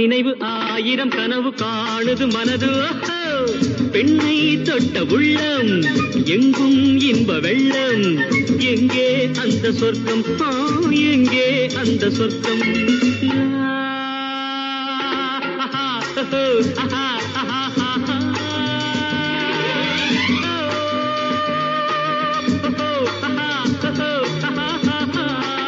நினைவு ஆயிரம் கனவு காணுது மனது ஓஹோ! பெண்ணை தொட்ட உள்ளம் எங்கும் இன்ப வெள்ளம் எங்கே அந்த சொர்க்கம் ஆ, எங்கே அந்த சொர்க்கம் லா, ஆஹா, ஓஹோ, ஆஹா, ஆஹா, ஆஹா. ஓஹோ, ஆஹா, ஓஹோ, ஆஹா, ஆஹா.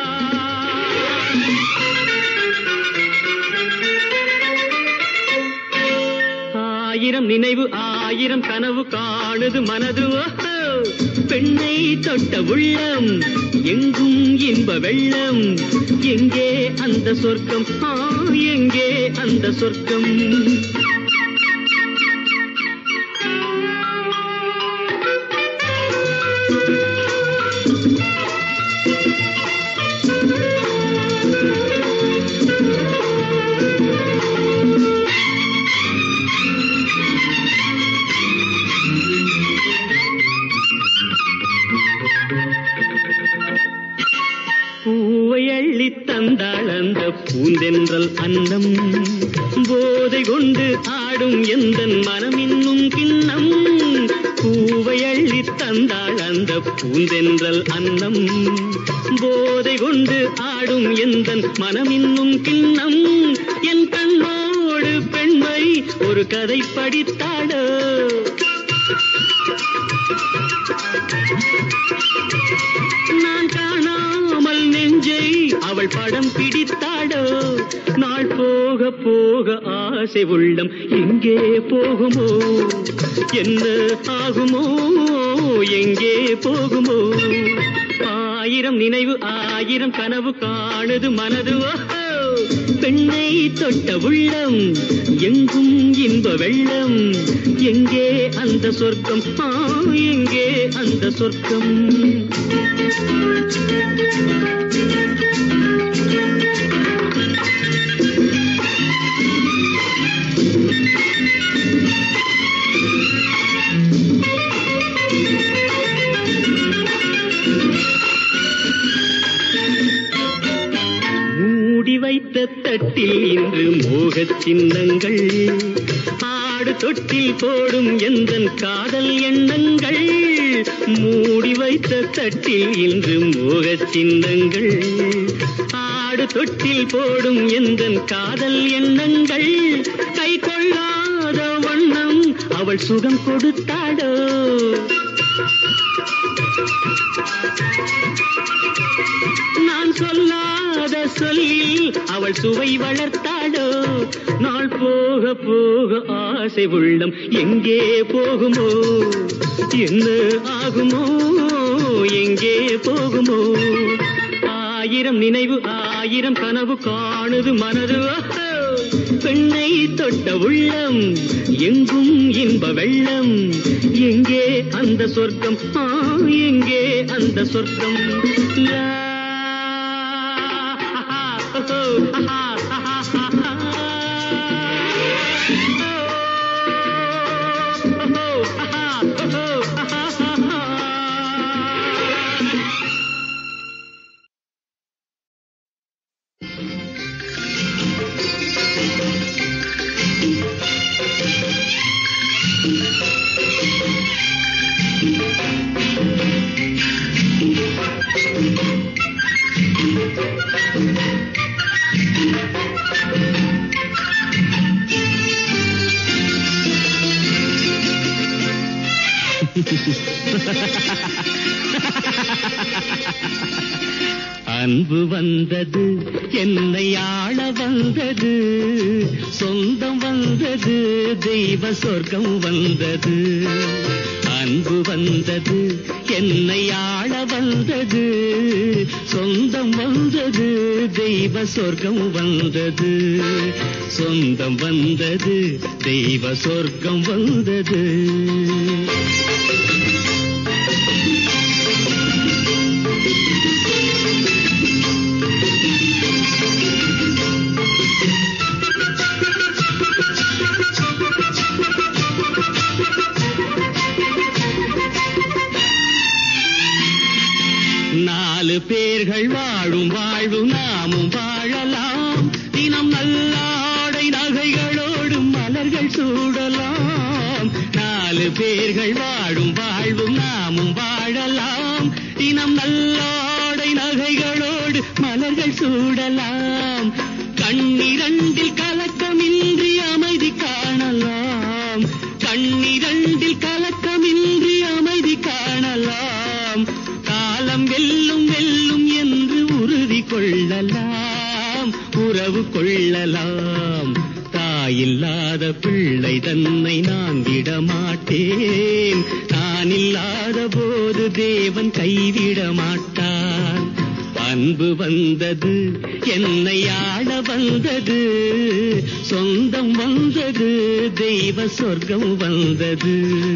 ஆயிரம் நினைவு ஆயிரம் கனவு காணுது மனது ஓஹோ! பெண்ணை தொட்ட உள்ளம் எங்கும் இன்ப வெள்ளம் எங்கே அந்த சொர்க்கம் ஆ, எங்கே அந்த சொர்க்கம் பூவை அள்ளித் தந்தாள் அந்த பூந்தென்றல் அன்னம் போதை கொண்டு ஆடும் எந்த மனம் இன்னும் கிண்ணம் பூவை அள்ளித் தந்தாள் அந்த பூந்தென்றல் அன்னம் போதை கொண்டு ஆடும் எந்த மனம் இன்னும் கிண்ணம் என் கண்ணோடு பெண்மை ஒரு கதை படித்தாடோ நான் காணாமல் நெஞ்சை அவள் படம் பிடித்தாடோ நாள் போக போக ஆசை உள்ளம் எங்கே போகுமோ என்ன ஆகுமோ எங்கே போகுமோ ஆயிரம் நினைவு ஆயிரம் கனவு காணுது மனது ஓஹோ! பெண்ணை தொட்ட உள்ளம் எங்கும் இன்ப வெள்ளம் எங்கே அந்த சொர்க்கம் ஆ, எங்கே அந்த சொர்க்கம் மூடி வைத்த தட்டில் இன்று மோகச் சின்னங்கள் ஆடு தொட்டில் போடும் எந்தன் காதல் எண்ணங்கள் மூடி வைத்த தட்டில் இன்று மோகச் சின்னங்கள் ஆடு தொட்டில் போடும் எந்தன் காதல் எண்ணங்கள் கை கொள்ளாத வண்ணம் அவள் சுகம் கொடுத்தாடோ நான் சொல்லாத சொல்லில் அவள் சுவை வளர்த்தாடோ நாள் போக போக ஆசை உள்ளம் எங்கே போகுமோ என்ன ஆகுமோ எங்கே போகுமோ ஆயிரம் நினைவு ஆயிரம் கனவு காணுது மனது ஓஹோ! பெண்ணை தொட்ட உள்ளம் எங்கும் இன்ப வெள்ளம் எங்கே அந்த சொர்க்கம் ஆ, எங்கே அந்த சொர்க்கம் லா, ஆஹா, ஓஹோ, ஆஹா, ஆஹா, ஆஹா. ஓஹோ, ஆஹா, ஓஹோ, ஆஹா, ஆஹா. அன்பு வந்தது என்னை ஆள வந்தது சொந்தம் வந்தது தெய்வ சொர்க்கம் வந்தது அன்பு வந்தது என்னை ஆள வந்தது சொந்தம் வந்தது தெய்வ சொர்க்கம் வந்தது சொந்தம் வந்தது தெய்வ சொர்க்கம் வந்தது நாலு பேர்கள் வாழும் வாழ்வு நாமும் வாழலாம் தினம் நல்லாடை நகை மலர்கள் சூடலாம் நாலு பேர்கள் வாழும் வாழ்வும் நாமும் வாழலாம் தினம் நல்லாடை நகைகளோடு மலர்கள் சூடலாம் கண்ணிரண்டில் கலக்கமின்றி அமைதி காணலாம் கண்ணிரண்டில் கலக்கமின்றி அமைதி காணலாம் காலம் வெல்லும் வெல்லும் என்று உறுதி கொள்ளலாம் உறவு கொள்ளலாம் தாயில்லாத பிள்ளை தன்னை நான் விட மாட்டேன் நான் இல்லாத போது தேவன் கைவிட மாட்டான் அன்பு வந்தது என்னை ஆள வந்தது சொந்தம் வந்தது தெய்வ சொர்க்கம் வந்தது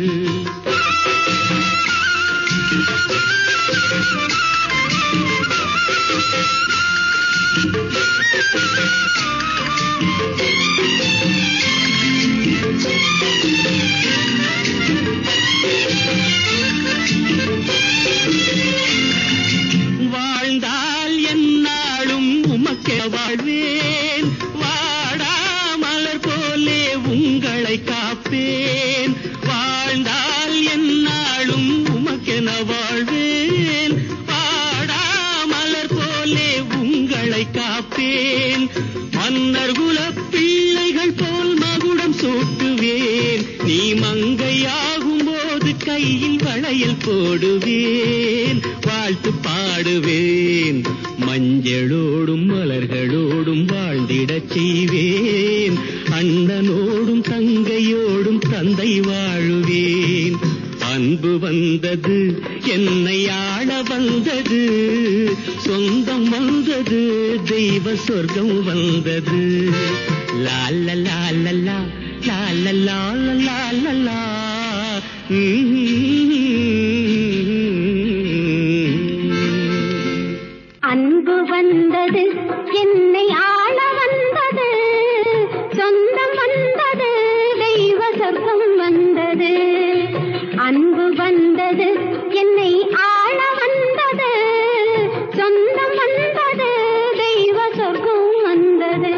வாழ்ந்தால் என்னாலும் உமக்கே வாழ்வேன் வாடாமலர் போலே உங்களை காப்பேன் வாழ்ந்தால் என்னாலும் உமக்கென வாழ்வேன் வாடாமலர் போலே உங்களை காப்பேன் மன்னர் குல பிள்ளைகள் போல் மகுடம் சூட்டுவேன் நீ மங்கையாகும் போது கையில் வளையல் போடுவேன் வாழ்த்து பாடுவேன் மஞ்சளோடும் மலர்களோடும் வாழ்ந்திடச் செய்வேன் அண்ணனோடும் தங்கையோடும் தந்தை வாழுவேன் அன்பு வந்தது என்னை ஆள வந்தது சொந்தம் வந்தது தெய்வ சொர்க்கம் வந்தது லால லால லா லால லால லால லா அன்பு வந்தது என்னை ஆள வந்தது சொந்தம் வந்தது தெய்வ சொர்க்கம் வந்தது அன்பு வந்தது என்னை ஆள வந்தது சொந்தம் வந்தது தெய்வ சொர்க்கம் வந்தது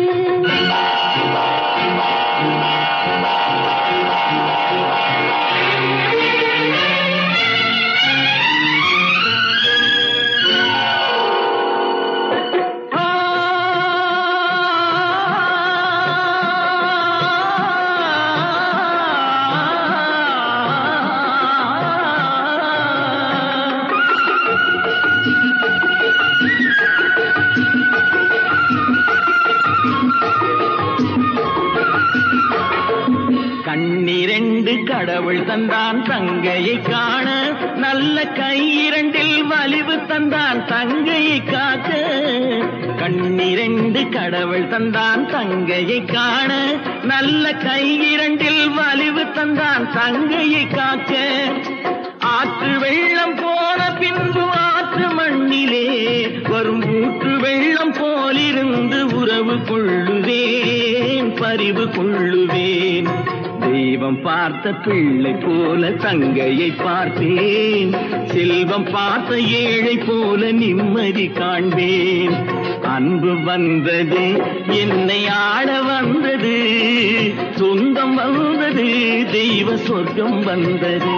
கண்ணிரண்டு கடவுள் தந்தான் தங்கையை காண நல்ல கையிரண்டில் வலிவு தந்தான் தங்கையை காக்க கண்ணிரண்டு கடவுள் தந்தான் தங்கையை காண நல்ல கையிரண்டில் வலிவு தந்தான் தங்கையை காக்க ஆற்று வெள்ளம் போன பின்பு ஆற்று மண்ணிலே வரும் ஊற்று வெள்ளம் போலிருந்து உறவு கொள்ளுவேன் பரிவு கொள்ளுவேன் தெய்வம் பார்த்த பிள்ளை போல தங்கையை பார்த்தேன் செல்வம் பார்த்த ஏழை போல நிம்மதி காண்பேன் அன்பு வந்தது என்னை ஆட வந்தது சொந்தம் வந்தது தெய்வ சொர்க்கம் வந்தது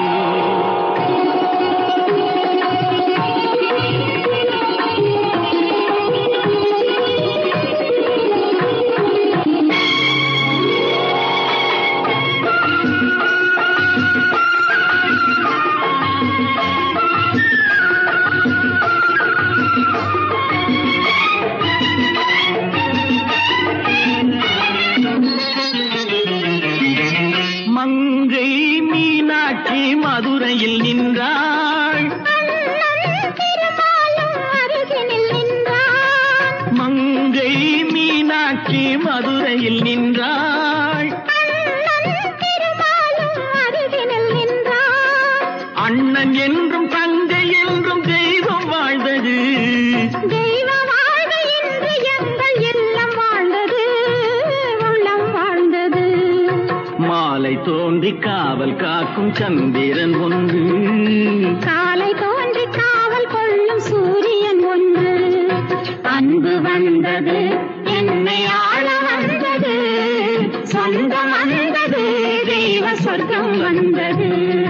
மங்கை மீனாட்சி மதுரையில் நின்றாள் அண்ணன் திருமாலும் அருகினில் நின்றான் மங்கை மீனாட்சி மதுரையில் நின்றாள் அண்ணன் திருமாலும் அருகினில் நின்றான் அண்ணன் என்றும் தங்கை என்றும் தெய்வம் வாழ்ந்தது தெய்வ வாழ்வு இன்று எங்கள் இல்லம் வாழ்ந்தது உள்ளம் வாழ்ந்தது மாலை தோன்றி காவல் காக்கும் சந்திரன் ஒன்று காலை தோன்றி காவல் கொள்ளும் சூரியன் ஒன்று அன்பு வந்தது என்னை ஆள வந்தது சொந்தம் வந்தது தெய்வ சொர்க்கம் வந்தது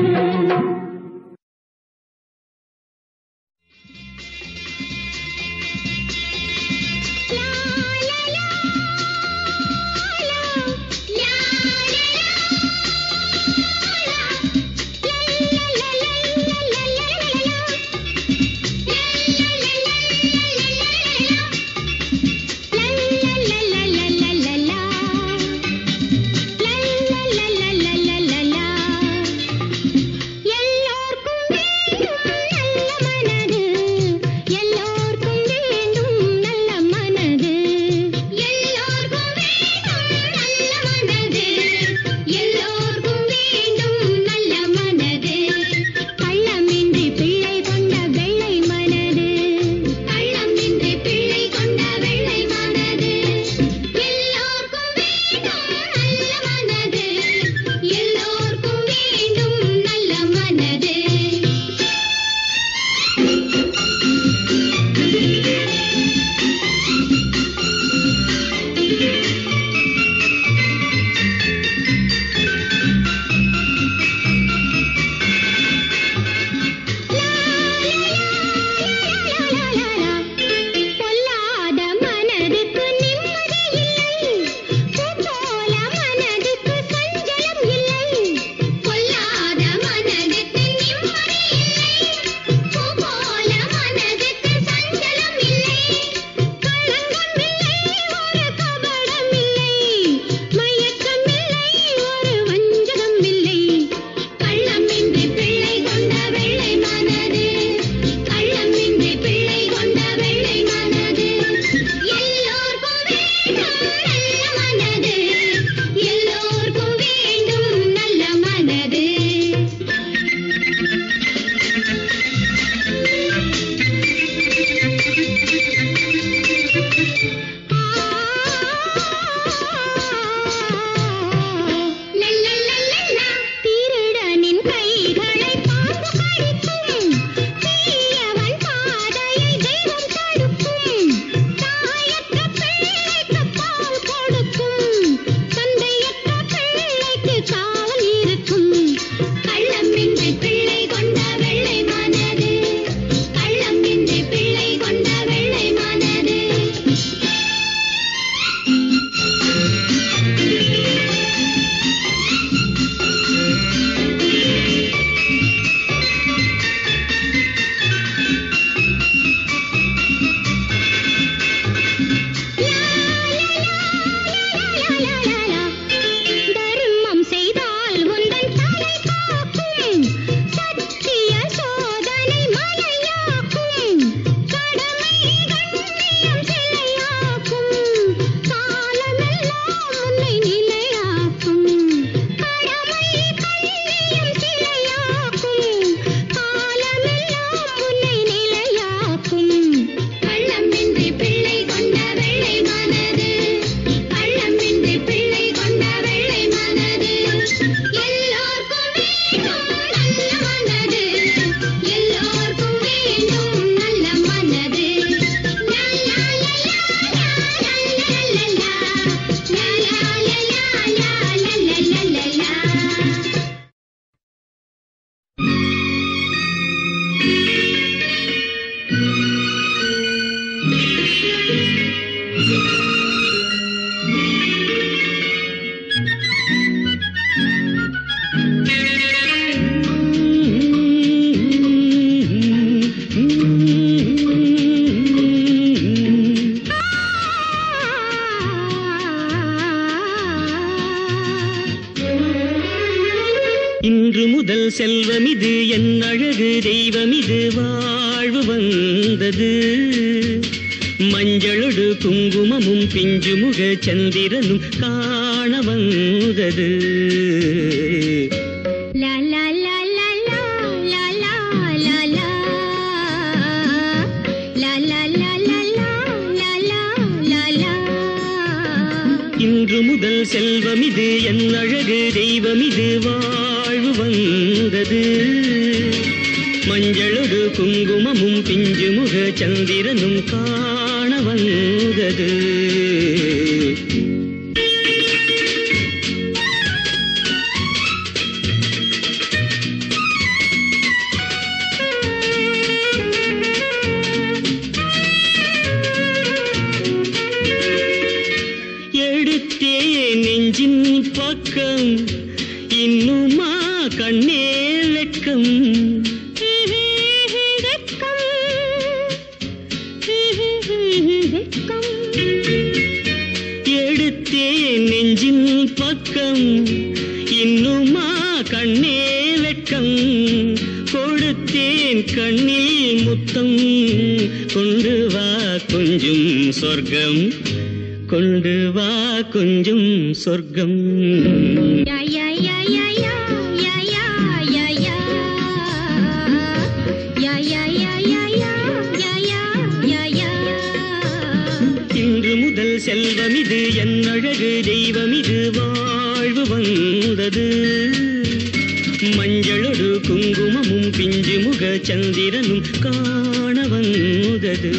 இன்று முதல் செல்வம் இது என் அழகு தெய்வம் இது வாழ்வு வந்தது மஞ்சளொடு குங்குமமும் பிஞ்சு முக சந்திரனும் காண வந்தது லா லா லா லா லா லா லா லா லா. லா லா லா லா லா லா லா லா லா. இன்று முதல் செல்வம் இது என் அழகு தெய்வம் இது வாழ்வு வந்தது மஞ்சளொடு குங்குமமும் பிஞ்சு முக சந்திரனும் காண வந்தது பக்கம் இன்னுமா கண்ணே வெட்கம் வெட்கம் வெட்கம் எடுத்தேன் நெஞ்சின் பக்கம் இன்னுமா கண்ணே வெட்கம் கொடுத்தேன் கண்ணில் முத்தம் கொண்டு வா கொஞ்சம் சொர்க்கம் கொண்டு வா கொஞ்சம் சொர்க்கம் யா யா யா யா யா யா யா யா யா யா யா யா யா யா யா யா யா யா இன்று முதல் செல்வம் இது என் அழகு தெய்வம் இது வாழ்வு வந்தது மஞ்சளொடு குங்குமமும் பிஞ்சு முக சந்திரனும் காண வந்தது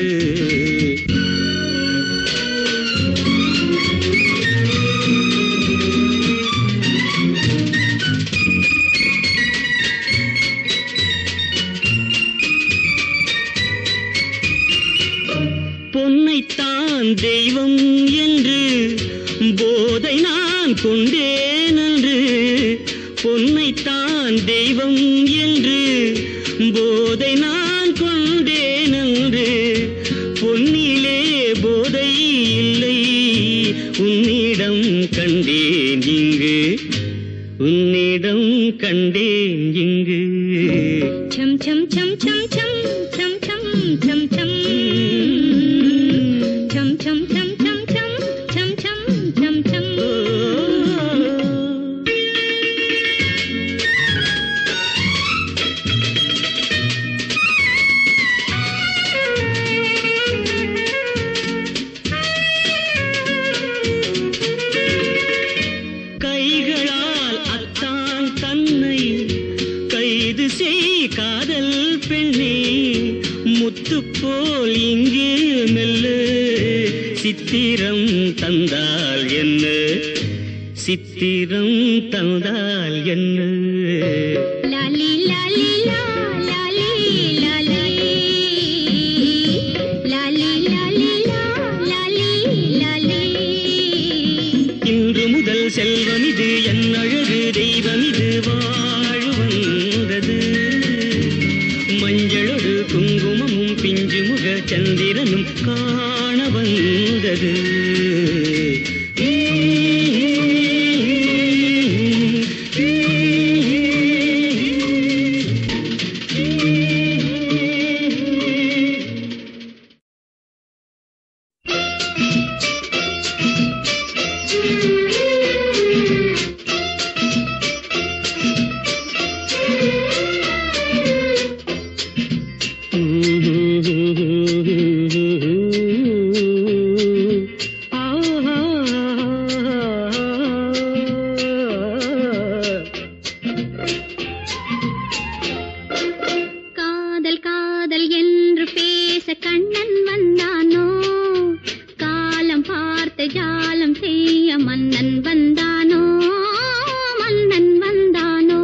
பொன்னைத்தான் தெய்வம் என்று போதை நான் கொண்டேன் என்று பொன்னைத்தான் தெய்வம் என்று போதை நான் கொண்டேன் என்று பொன்னிலே போதை இல்லை உன்னிடம் கண்டேன் இங்கு உன்னிடம் கண்டேன் இங்கு ச்சம் ச்சம் ச்சம் ச்சம் ச்சம் ச்சம் ச்சம் ச்சம் ச்சம் ச்சம் ச்சம் ச்சம் ச்சம் ச்சம் ச்சம் ச்சம் ச்சம் கைகளால் அத்தான் தன்னை கைது செய் காதல் பெண்ணே முத்து போல் இங்கு மெல்ல சித்திரம் தந்தால் என்ன சித்திரம் தந்தால் என்ன லாலி லாலி லா லாலி லாலி லாலி லாலி லா லாலி லாலி இன்று முதல் செல்வம் இது என் அழகு தெய்வம் இது வாழ வந்தது மஞ்சளொடு குங்குமமும் பிஞ்சு முக சந்திரனும் காண வந்தது காதல் காதல் என்று பேச கண்ணன் வந்தானோ காலம் பார்த்து ஜாலம் செய்ய மன்னன் வந்தானோ மன்னன் வந்தானோ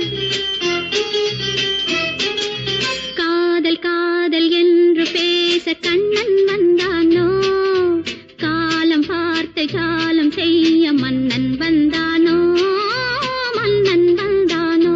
காதல் காதல் என்று பேச கண்ணன் வந்தானோ காலம் பார்த்து ஜாலம் செய்ய மன்னன் வந்தானோ மன்னன் வந்தானோ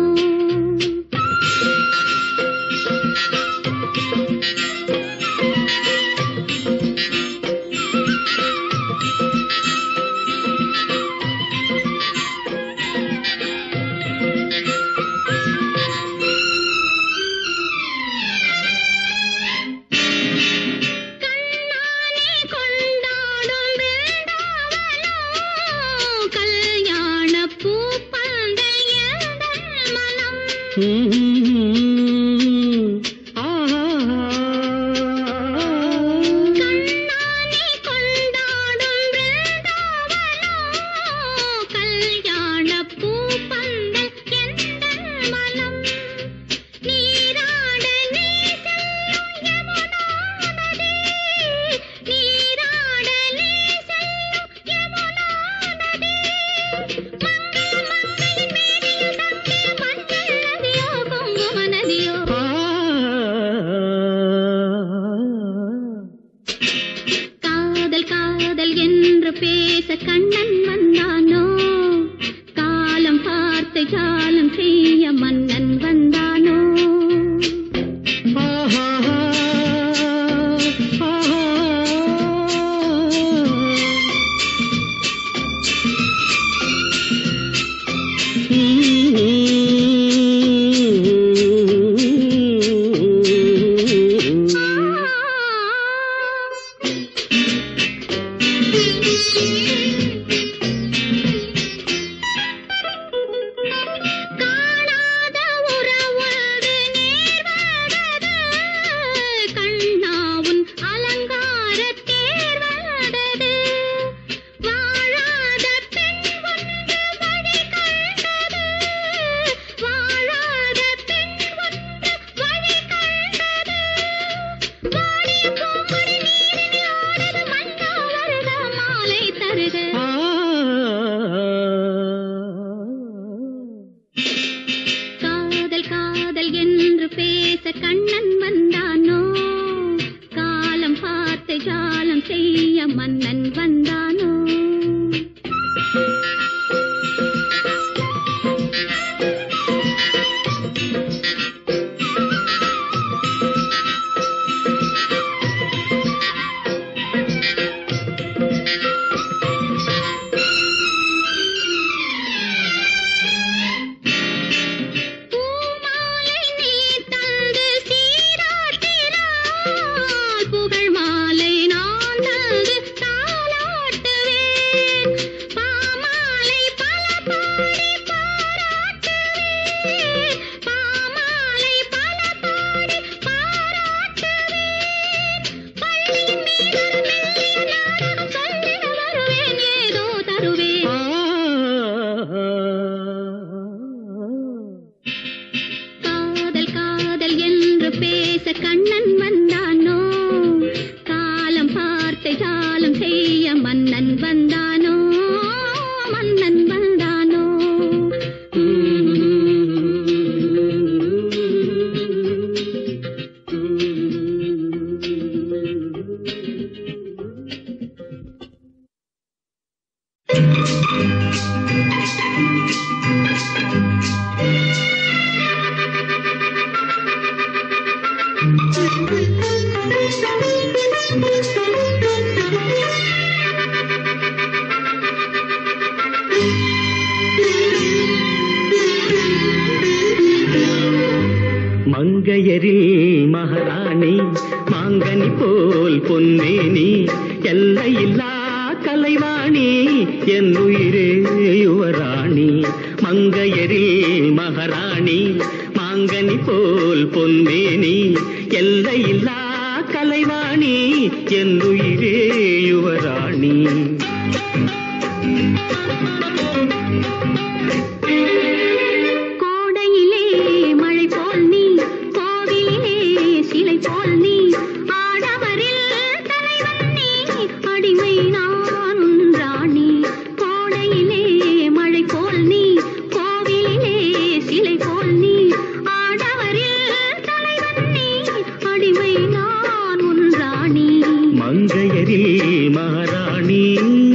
கண்ணானே கொண்டாடும் பிருந்தாவனோ, கல்யாண பூப்பந்தல் எந்தன் மனம் கண்ணானே கொண்டாடும் பிருந்தாவனோ, கல்யாண பூப்பந்தல் எந்தன் மனம் நீராட நீ செல்லும் யமுனா நதி நீராட நீ செல்லும் யமுனா நதி மங்கை மங்கையின் மேனியில் தங்கிய மஞ்சள் நதியாகும் மங்கையரில் மகாராணி மாங்கனி போல் பொன்னேனி எல்லையில்லா கலைவாணி என் உயிரே யுவராணி மங்கையரில் மகாராணி மாங்கனி போல் பொன்னேனி எல்லையில்லா கலைவாணி என் உயிரே யுவராணி கோடையிலே மழை போல் நீ கோவிலிலே சிலை போல் நீ ஆடவரில் தலைவன் நீ அடிமை நான் உன் ராணி கோடையிலே மழை போல் நீ கோவிலிலே சிலை போல் நீ ஆடவரில் தலைவன் நீ அடிமை நான் உன் ராணி மங்கையரில் மகாராணி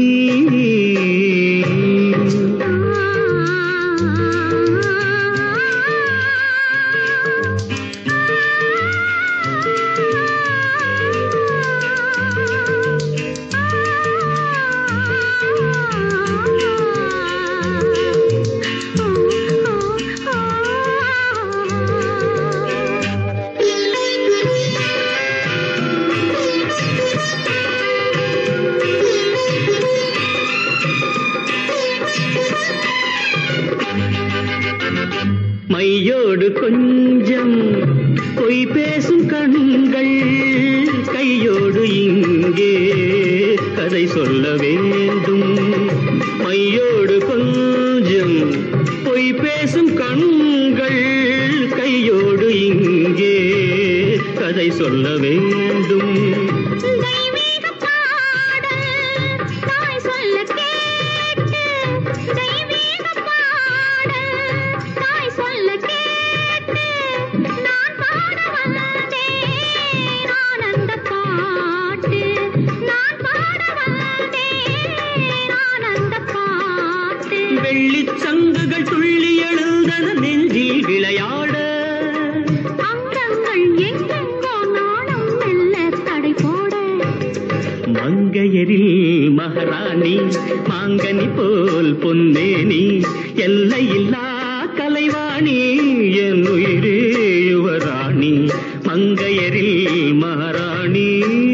மையோடு கொஞ்சம் பொய் பேசும் கண்கள் கையோடு இங்கே கதை சொல்ல வேண்டும் மையோடு கொஞ்சம் பொய் பேசும் கண்கள் கையோடு இங்கே கதை சொல்ல வேண்டும் தெய்வீக பாடல் தாய் சொல்ல கேட்டு தெய்வீக பாடல் தாய் சொல்ல கேட்டு நான் பாட வந்தேன் ஆனந்த பாட்டு நான் பாட வந்தேன் ஆனந்த பாட்டு வெள்ளிச் சங்குகள் துள்ளி எழுந்தன நெஞ்சில் விளையாட அங்கங்கள் எங்கெங்கோ நாணம் மெல்ல தடை போட மங்கையரில் மகாராணி மாங்கனி போல் பொன்னேனி எல்லையில்லா கலைவாணி என் உயிரே யுவராணி மங்கையரில் மகாராணி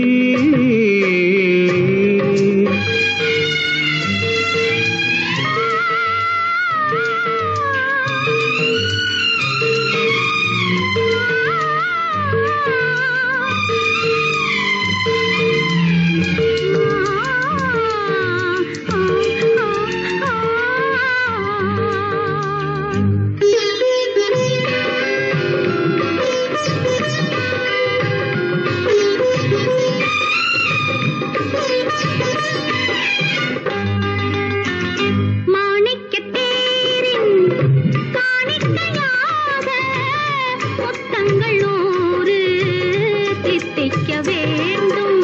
மாணிக்கத் தேரின் காணிக்கையாக முத்தங்கள் நூறு தித்திக்க வேண்டும்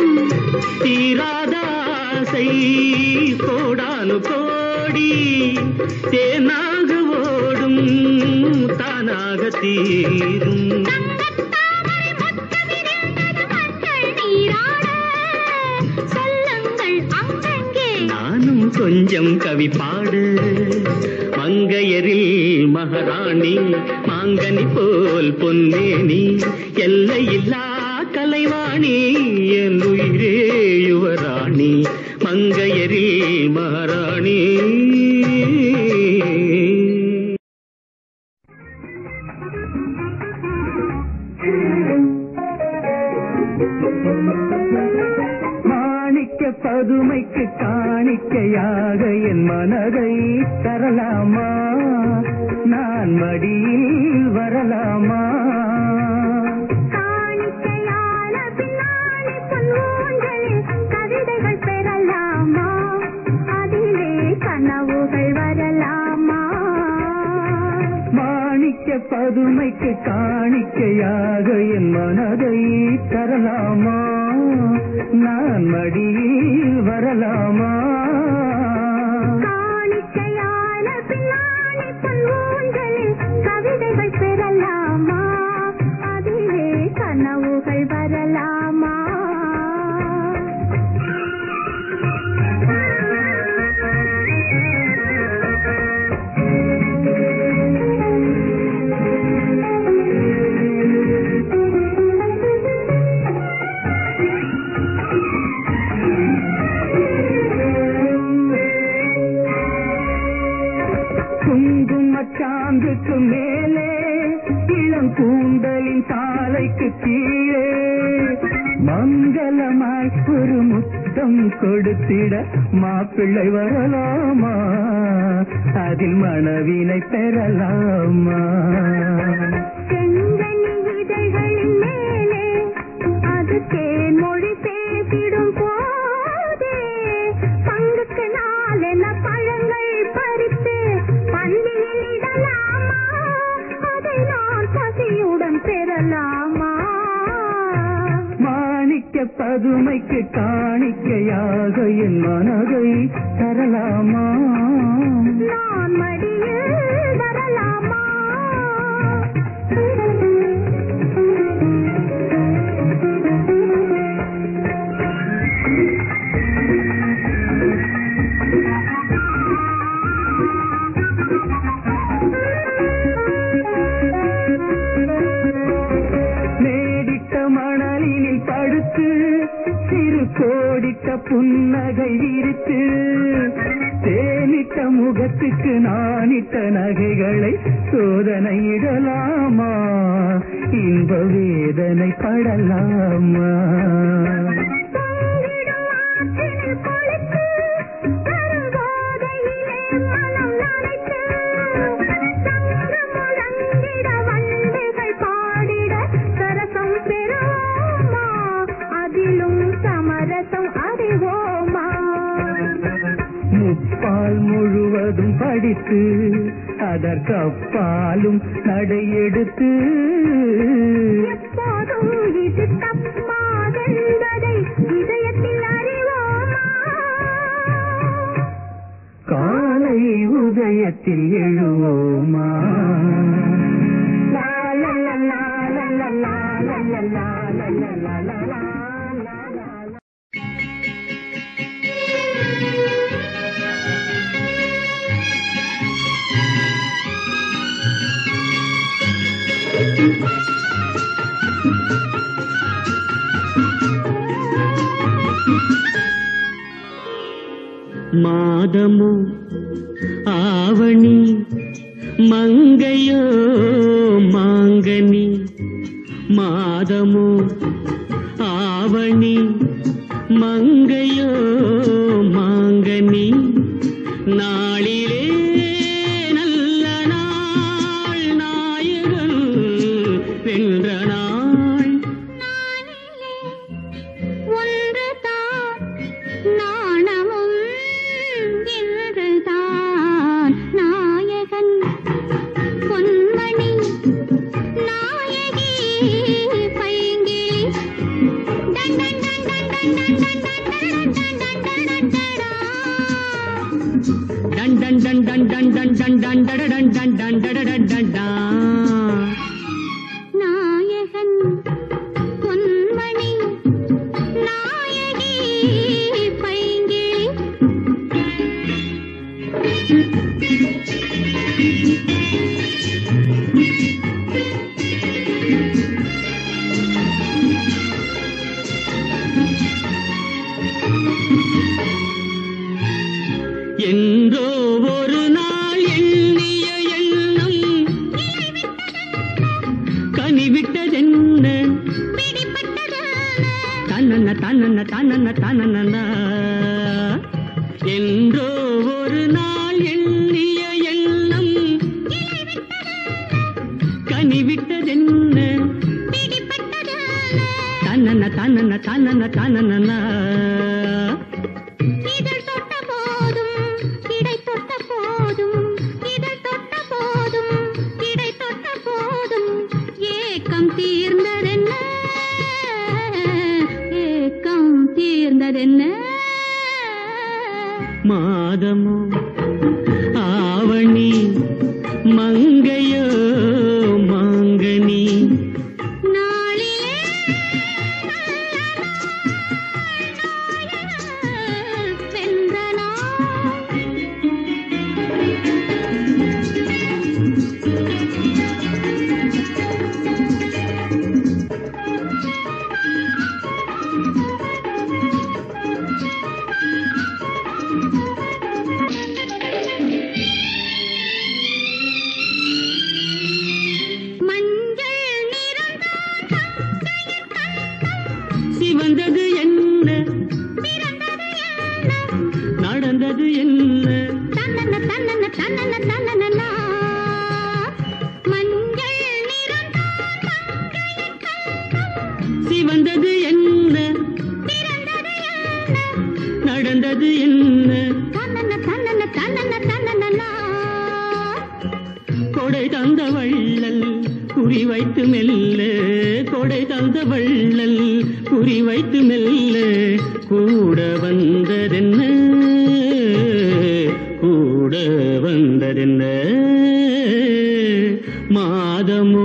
தீராதாசை கோடானு கோடி தேனாக ஓடும் தானாக தீரும் தங்கத்தாமரை முத்தமிருந்தது மஞ்சள் நீராட சொல்லுங்கள் அங்கங்கே நானும் கொஞ்சம் கவி பாடு மங்கையரில் மகாராணி மாங்கனி போல் பொன்னேனி எல்லையில்லா கலைவாணி என் உயிரே யுவராணி மங்கையரில் மகாராணி மாணிக்க பதுமைக்கு காணிக்கையாக என் மனதை தரலாமா நான் மடியில் வரலாமா காணிக்கையான பின்னாலே பொன் ஊஞ்சலில் கவிதைகள் பெறலாமா அதிலே கனவுகள் வரலாமா மாணிக்க பதுமைக்கு காணிக்கையாக என் மனதை தரலாமா நான் மடியில் வரலாமா காணிக்கையான பின்னாலே பொன் ஊஞ்சலில் கவிதைகள் பெறலாமா அதிலே கனவுகள் வரலாமா குங்குமச்சாந்துக்கு மேலே இளம் கூந்தலின் சாலைக்கு கீழே மங்களமாய் ஒரு முத்தம் கொடுத்திட மாப்பிள்ளை வரலாமா அதில் மனவினை பெறலாமா செங்கனி இதழ்களின் மேலே அது தேன்மொழி பேசிடும் போதே பங்குக்கு நாளென பழங்கள் பறித்து பள்ளியில் இடலாமா அதை நான் பசியுடன் பெறலாமா மாணிக்க பதுமைக்கு காணிக்கையாக என் மனதை தரலாமா நான் மடியில் வரலாமா நேடிட்ட மணலினில் படுத்து சிறு கோடிட்ட புன்னகை விரித்து தேனிட்ட முகத்துக்கு நானிட்ட நகைகளை சோதனையிடலாமா இன்ப வேதனை படலாமா பொங்கிடும் ஆற்றினில் குளித்து, கரும்போதையிலே மனம் நனைத்து, சங்கம் முழங்கிட வண்டுகள் பாடிட சரசம் பெறுவோமா? அதிலும் சமரசம் அறிவோமா முப்பால் முழுவதும் படித்து அதற்கப்பாலும் நடையெடுத்து எப்போதும் இது தப்பாதென்பதை இதயத்தில் அறிவோமா காலை உதயத்தில் எழுவோமா லா, லா, லா, லா, லா, லா, லா, லா, லா, லா, லா, லா, லா, லா, லா, லா. மாதமோ ஆவணி மங்கையோ மாங்கனி மாதமோ ஆவணி மங்கையோ மாங்கனி நாளிலே நல்ல நாள் நாயகன் வென்ற நாள் நானிலே ஒன்றுதான் நாணமும் இன்றுதான் நாயகன் பொன்மணி நாயகி பைங்கிளி டன் டன் டன் டன் டன் டன் டன் டன் டன் டன் டன் டன் டன் டன் டன். டன் டன் டன் டன் டன் டன் டன் டடடன் டன் டன் டடடன் டன் டா. நாயகன் பொன்மணி நாயகி பைங்கிளி என்றோ ஒரு நாள் எண்ணிய எண்ணம் கனிவிட்டதென்ன தன்னன்ன தன்னன்ன தன்னன்ன தன்னன்ன என்றோ ஒரு நாள் எண்ணிய எண்ணம் கனிவிட்டதென்ன தன்னன்ன தன்னன்ன தன்னன்ன தன்னன்ன இதழ் தொட்ட போதும் இடை தொட்ட போதும் இதழ் தொட்ட போதும் இடை தொட்ட போதும் ஏக்கம் தீர்ந்ததென்ன ஏக்கம் தீர்ந்ததென்ன மாதமோ ஆவணி மங்கையோ மாங்கனி நாளிலே நல்ல நாள் தன்னன தன்னன தன்னன மஞ்சள் நிறம் சிவந்தது என்ன பிறந்தது என்ன நடந்தது என்ன தன்னன தன்னன தன்னன தன்னன கொடை தந்த வள்ளல் குறி வைத்து மெல்ல கொடை தந்த வள்ளல் குறி வைத்து மெல்ல கூட வந்ததென்ன கூட வந்ததென்ன மாதமோ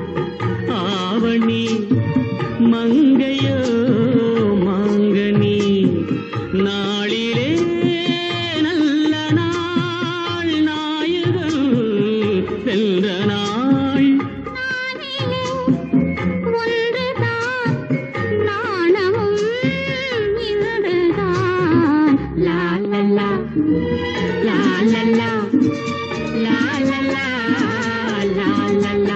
ஆவணி மங்கையோ மாங்கனி நாளிலே நல்ல நாள் நாயகன் சென்ற நாள் நானிலே ஒன்றுதான் நாணமும் இதுதான் லா லா லா லா லா லா லா லா லா லா லா லா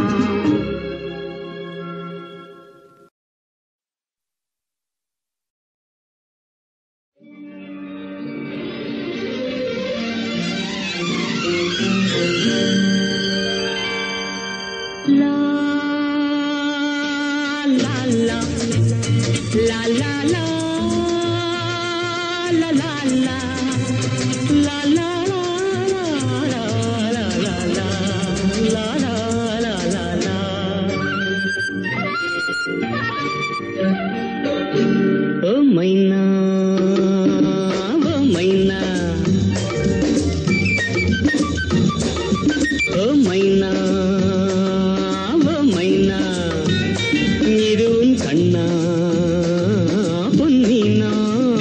La la la la la la la la la la la la la la la la la la la la ஓ மைனா ஓ மைனா ஓ மைனா ஓ மைனா இது உன் கண்ணா பொன்னினா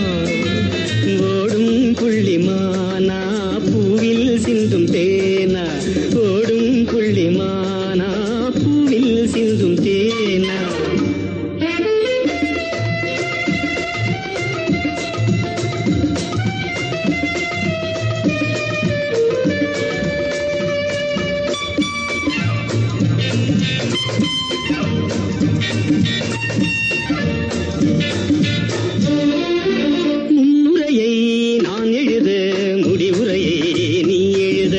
ஓடும் புள்ளிமானா பூவில் சிந்தும் தேனா ஓடும் புள்ளிமானா பூவில் சிந்தும் தேனா முன்னுரையை நான் எழுத முடிவுரையை நீ எழுத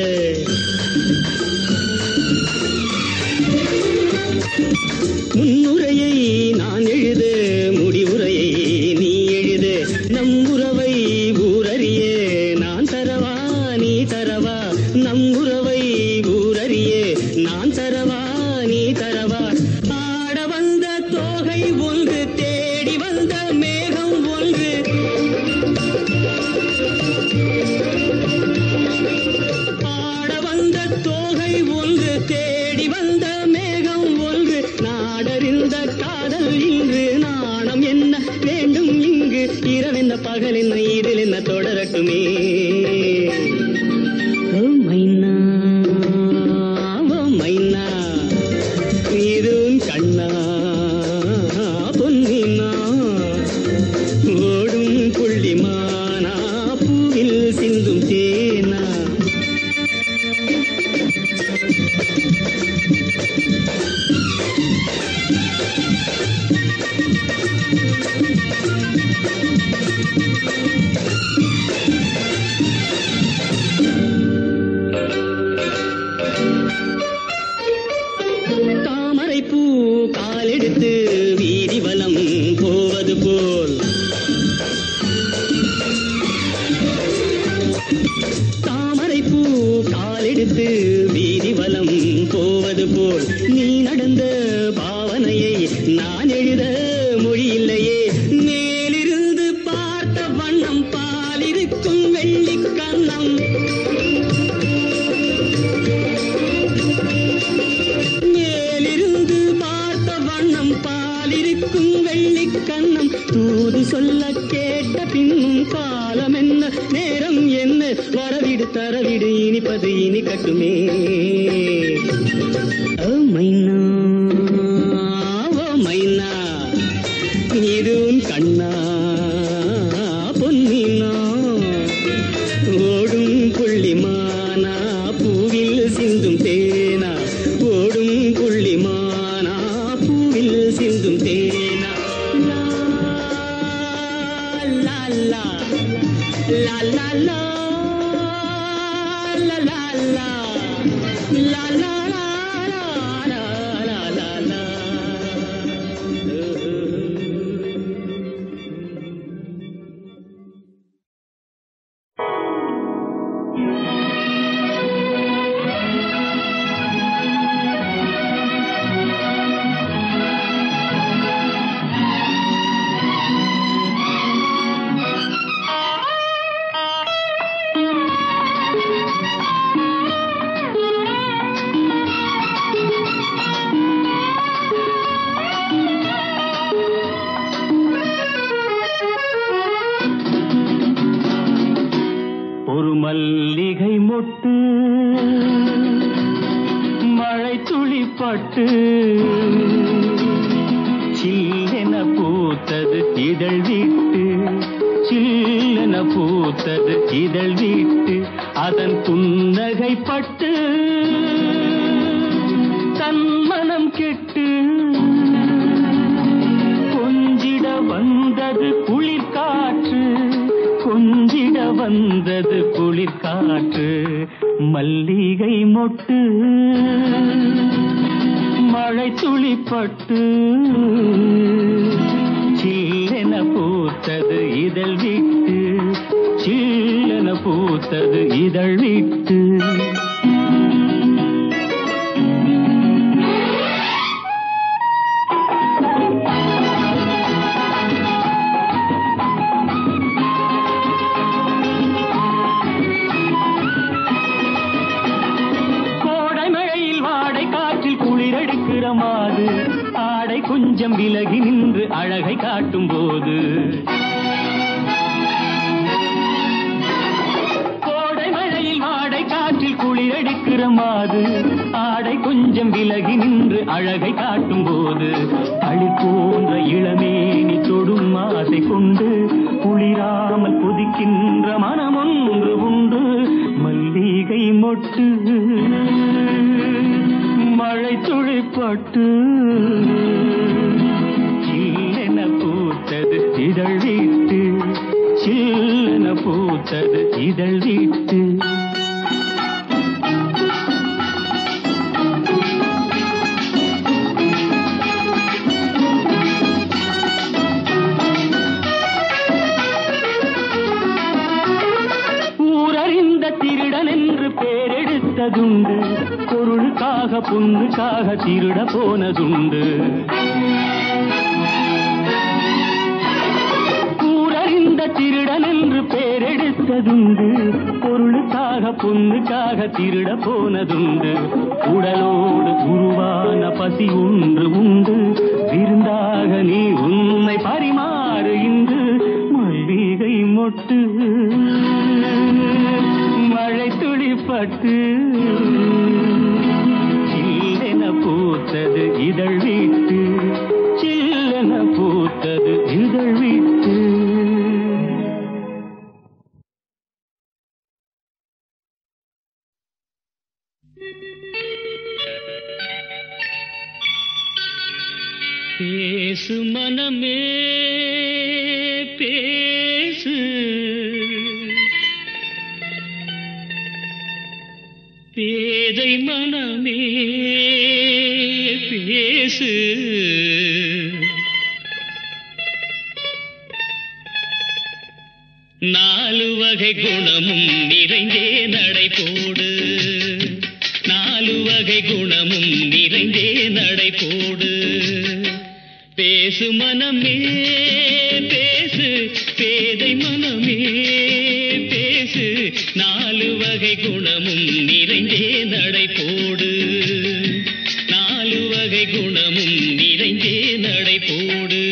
முன்னுரையை நான் எழுத முடிவுரையை நீ எழுத நம் உறவை ஊரறிய நான் தரவா நீ தரவா நம் உறவை ஊரறிய நான் தரவா நீ தரவா ஆட வந்த தோகை ஒன்று தேடி வந்த மேகம் ஒன்று ஆட வந்த தோகை ஒன்று தேடி வந்த மேகம் ஒன்று நாடறிந்த காதல் இன்று நாணம் என்ன வேண்டும் இங்கு இரவென்ன பகல் என்ன இதில் என்ன தொடரட்டுமே ஓ மைனா ஓ மைனா இது உன் கண்ணா பொன்னினா ஓடும் புள்ளிமானா பூவில் சிந்தும் தேனா தாமரை பூ காலெடுத்து வீதி வலம் போவது போல் தாமரை பூ காலெடுத்து வீதி வலம் போவது போல் நீ நடந்த பாவனையை நான் எழுத மொழியில்லையே மேலிருந்து பார்த்த வண்ணம் பாலிருக்கும் வெள்ளிக் கண்ணம் மேலிருந்து பார்த்த வண்ணம் பாலிருக்கும் வெள்ளிக் கண்ணம் தூது சொல்ல கேட்ட பின்னும் காலம் என்ன நேரம் என்ன வரவிடு தரவிடு இனிப்பது இனி கட்டுமே ஓ மைனா ஓ மைனா இது உன் கண்ணா பொன்னினா ஓடும் புள்ளிமானா பூவில் சிந்தும் தேனா ஓடும் புள்ளிமானா பூவில் சிந்தும் தேனா லா லா லா லா லா லா லா லா லா லா லா லா லா லா லா லா ஒரு மல்லிகை மொட்டு மழை துளிப்பட்டு சில்லென பூத்தது இதழ் விட்டு சில்லென பூத்தது இதழ் விட்டு அதன் புன்னகை பட்டு தன் மனம் கெட்டு கொஞ்சிட வந்தது குளிர்காற்று கொஞ்சிட வந்தது குளிர்காற்று மல்லிகை மொட்டு மழை துளிப்பட்டு சில்லென பூத்தது இதழ் விட்டு சில்லென பூத்தது இதழ் விட்டு கோடை மழையில் வாடை காற்றில் குளிரடிக்கிற மாது ஆடை கொஞ்சம் விலகி நின்று அழகை காட்டும் போது கோடை மழையில் வாடை காற்றில் குளிரடிக்கிற மாது ஆடை கொஞ்சம் விலகி நின்று அழகை காட்டும் போது களி போன்ற இளமேனி தொடும் ஆசை கொண்டு குளிராமல் கொதிக்கின்ற மனம் ஒன்று உண்டு மல்லிகை மொட்டு மழை துளிப்பட்டு சில்லென பூத்தது இதழ் வீட்டு சில்லென பூத்தது இதழ் வீட்டு ஊரறிந்த திருடன் என்று பேரெடுத்ததுண்டு பொருளுக்காக பொண்ணுக்காக திருட போனதுண்டு ஊரறிந்த திருடன் என்று பேரெடுத்ததுண்டு பொருளுக்காக பொண்ணுக்காக திருட போனதுண்டு உடலோடு உருவான பசி ஒன்று உண்டு விருந்தாக நீ உண்மை பரிமாறு இன்று மல்லிகை மொட்டு மழை துளிப்பட்டு சில்லென பூத்தது இதழ் வீட்டு சில்லென பூத்தது இதழ் வீட்டு பேசு மனமே பேசு பேதை மனமே பேசு நாலு வகை குணமும் நிறைந்தே நடை போடு நாலு வகை குணமும் நிறைந்தே நடை போடு பேசு மனமே பேசு பேதை மனமே பேசு நாலு வகை குணமும் நிறைந்தே நடை போடு நாலு வகை குணமும் நிறைந்தே நடை போடு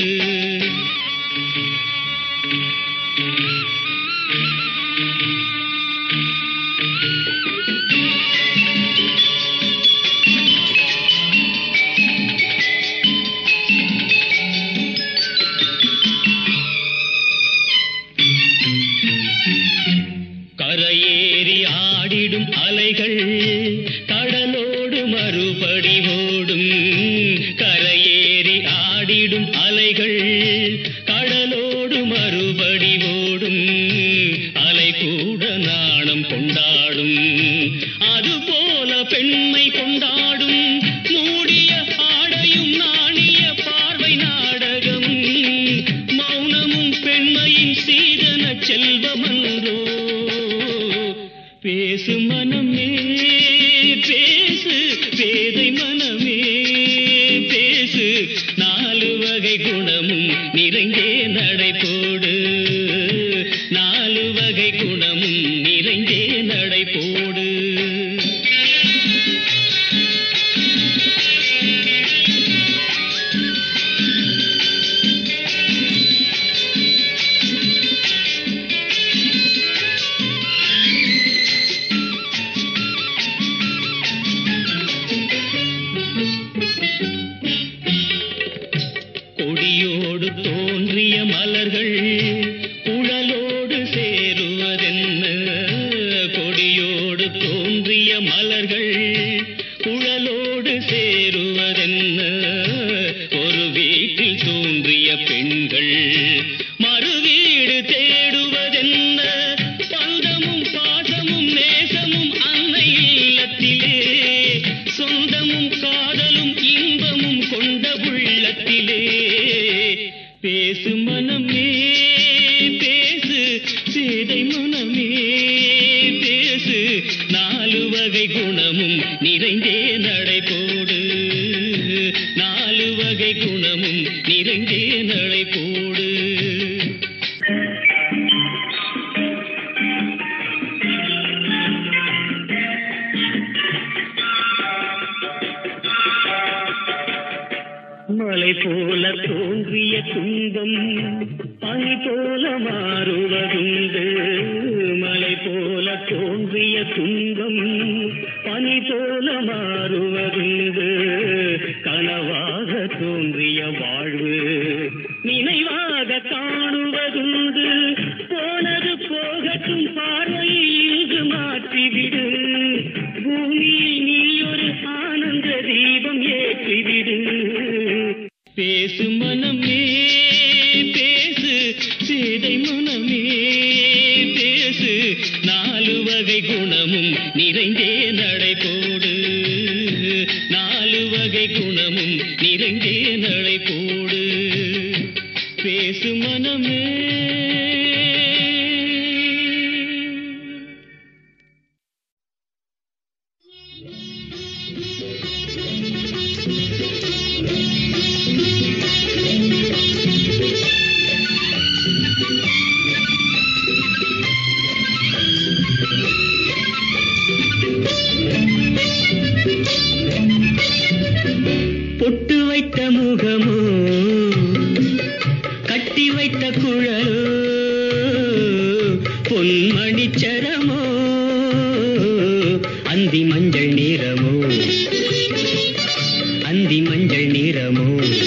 கரையேறி ஆடிடும் அலைகள் கடலோடு மறுபடி ஓடும் கரையேறி ஆடிடும் அலைகள் கடலோடு மறுபடி ஓடும் அலை கூட நாணம் கொண்டாடும் பேதை மனமே பேசு நாலு வகை குணமும் நிறைந்தே நடை போடு நாலு வகை குணமும் நிறைந்தே நடை போடு கொடியோடு தோன்றிய மலர்கள் குழலோடு சேருவதென்ன கொடியோடு தோன்றிய மலர்கள் குழலோடு சேருவதென்ன ஒரு வீட்டில் தோன்றிய பெண்கள் மறு வீடு தேடுவதென்ன பந்தமும் பாசமும் நேசமும் அன்னை இல்லத்திலே சொந்தமும் காதலும் இன்பமும் கொண்ட உள்ளத்திலே பேசு மனமே பேசு சேதை மனமே பேசு நாலு வகை குணமும் நிறைந்தே நடை போடு நாலு வகை குணமும் நிறைந்தே நடை போடு மலை போல தோன்றிய துன்பம் பனி போல மாறுவதுண்டு மலை போல தோன்றிய துன்பம் பனி போல மாறுவதுண்டு கனவாக தோன்றிய வாழ்வு நினைவாக காணுவதுண்டு போனது போகட்டும் பார்வையில் இங்கு மாற்றிவிடு பூமியில் நீ ஒரு ஆனந்த தீபம் ஏற்றிவிடு பேசு மனமே பேசு சேதை மனமே பேசு நாலு வகை குணமும் நிறைந்தே நடை போடு நாலு வகை குணமும் நிறைந்தே நடை போடு பேசு மனமே பொட்டு வைத்த முகமோ கட்டி வைத்த குழலோ பொன்மணிச்சரமோ அந்தி மஞ்சள் நிறமோ அந்தி மஞ்சள் நிறமோ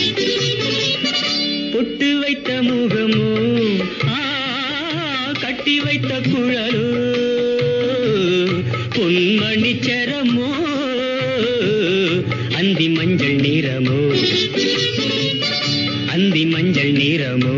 பொட்டு வைத்த முகமோ ஆ கட்டி வைத்த குழலோ பொன்மணிச்சரமோ அந்தி மஞ்சள் நிறமோ அந்தி மஞ்சள் நிறமோ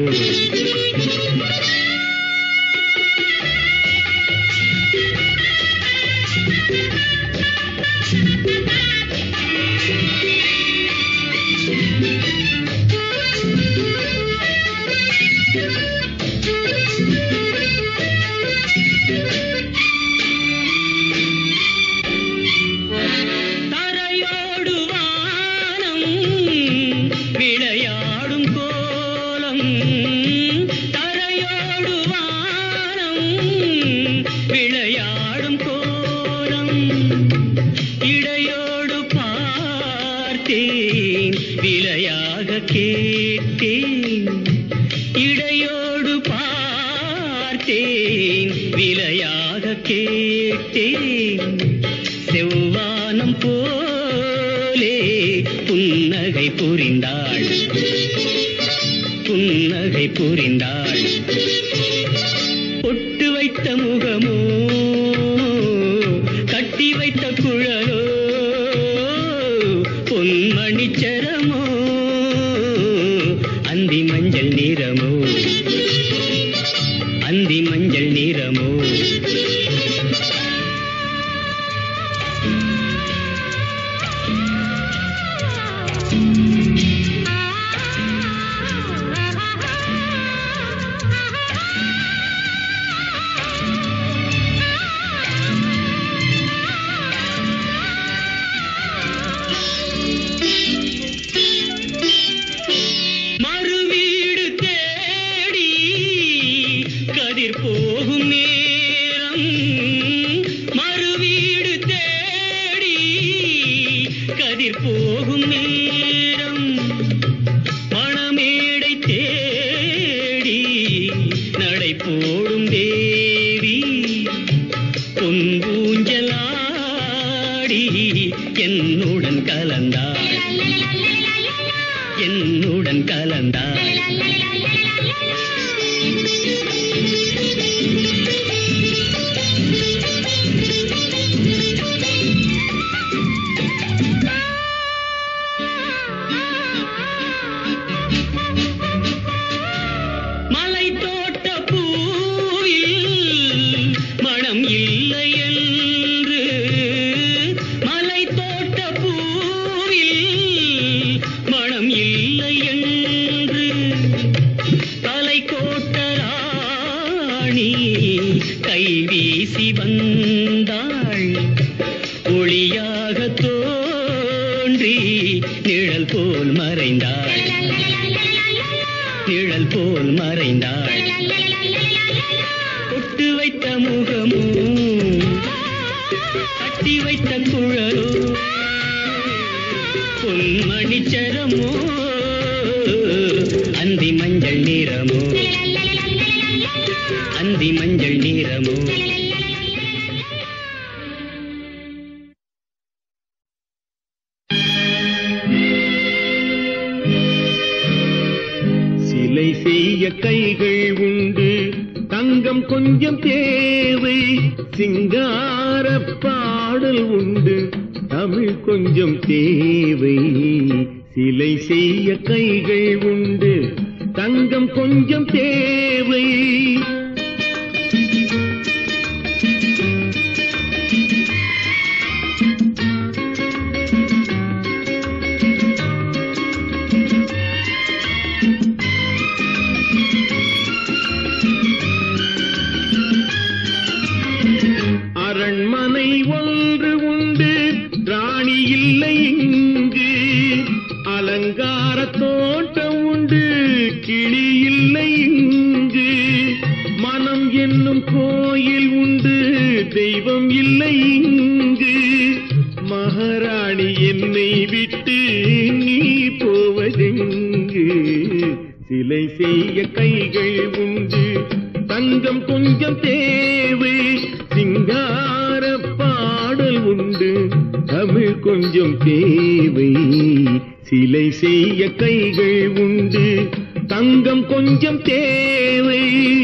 தரையோடு வானம் விளையாடும் கோலம் தரையோடு வானம் விளையாடும் கோலம் இடையோடு பார்த்தேன் விலையாக கேட்டேன் இடையோடு பார்த்தேன் விலையாக கேட்டேன் செவ்வானம் போலே புன்னகை புரிந்தாள் புன்னகை புரிந்தாள் பொட்டு வைத்த முகமோ கட்டி வைத்த குழலோ பொன்மணிச்சரமோ அந்தி மஞ்சள் நிறமோ அந்தி மஞ்சள் நிறமோ உயிர் போகும் நேரம் மணமேடை தேடி நடை போடும் தேவி பொன்பூஞ்சலாடி என்னுடன் கலந்தாள் என்னுடன் கலந்தாள் மலை தோட்ட பூவில் மனம் இல்லை என்று மலை தோட்ட பூவில் மனம் இல்லை என்று தலை கோட்ட ராணி கை வீசி வந்தாள் ஒளியாக தோன்றி நிழல் போல் மறைந்தாள் நிழல் போல் மறைந்தாள் பொட்டு வைத்த முகமோ கட்டி வைத்த குழலோ பொன்மணிச்சரமோ அந்தி மஞ்சள் நிறமோ அந்தி மஞ்சள் நிறமோ சிலை செய்ய கைகள் உண்டு தங்கம் கொஞ்சம் தேவை சிங்கார பாடல் உண்டு தமிழ் கொஞ்சம் தேவை சிலை செய்ய கைகள் உண்டு தங்கம் கொஞ்சம் தேவை அரண்மனை ஒன்று உண்டு ராணி இல்லை இங்கு அலங்கார தோட்டம் உண்டு கிளி இல்லை இங்கு மனம் என்னும் கோயில் உண்டு தெய்வம் இல்லை இங்கு மகாராணி என்னை விட்டு நீ போவதெங்கு சிலை செய்ய கைகள் உண்டு தங்கம் கொஞ்சம் தேவை சிங்கார பாடல் உண்டு தமிழ் கொஞ்சம் தேவை சிலை செய்ய கைகள் உண்டு தங்கம் கொஞ்சம் தேவை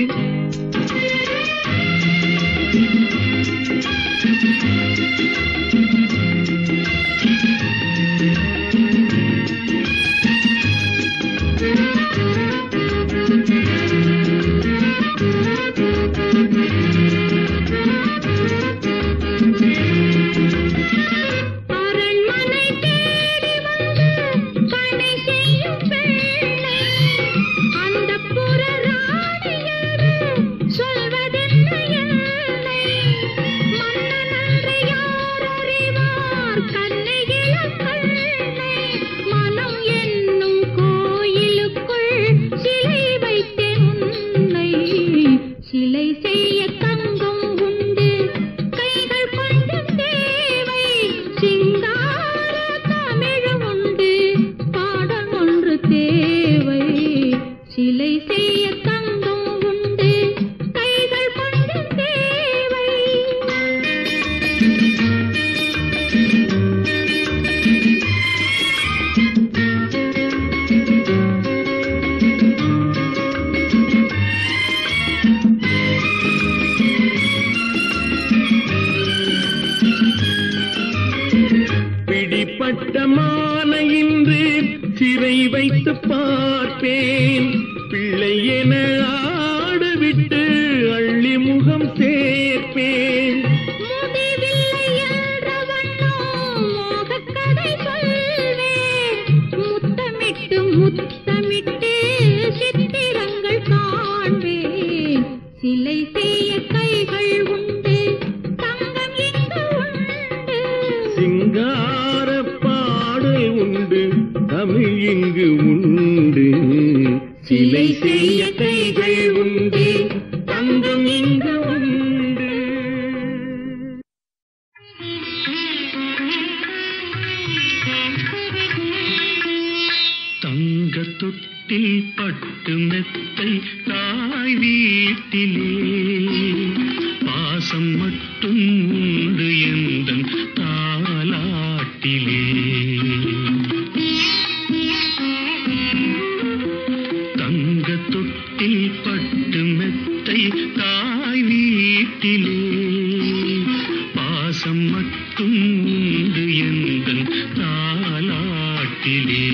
அரண்மனை தேடி வந்து பணி செய்யும் பெண்ணை அந்தப்புற ராணியரு சொல்வதென்ன என்னை மன்னனன்று யார் அறிவார் கண்ணை இளங்கண்ணை மனம் என்னும் கோயிலுக்குள் சிலை வைத்தேன் உன்னை சிலை செய்ய தங்கம் உண்டு கைகள் கொஞ்சம் தேவை சிங்கார தமிழ் உண்டு பாடல் ஒன்று தேவை சிலை செய்ய தங்கம் உண்டு கைகள் கொஞ்சம் தேவை பிடிப்பட்ட மாலை இன்று சிறை வைத்து பார்ப்பேன் பிள்ளை என ஆடுவிட்டு அள்ளி முகம் சேர்ப்பேன் முடிவில்லை என்றவண்ணோ மோகக்கதை சொல்வேன் முத்தமிட்டு முத்தமிட்டு சித்திரங்கள் காண்பேன் சிலை செய்ய கைகள் உண்டு தங்கம் இங்கு உண்டு சிங்கார பாடல் உண்டு தமிழ் இங்கு உண்டு சிலை செய்ய கைகள் உண்டு தங்கம் இங்கு உண்டு Thank you. தொட்டில் பட்டு மெத்தை தாய் வீட்டிலே பாசம் மட்டும் உண்டு எந்தன் தாலாட்டிலே தங்க தொட்டில் பட்டு மெத்தை தாய் வீட்டிலே பாசம் மட்டும் உண்டு எந்தன் தாலாட்டிலே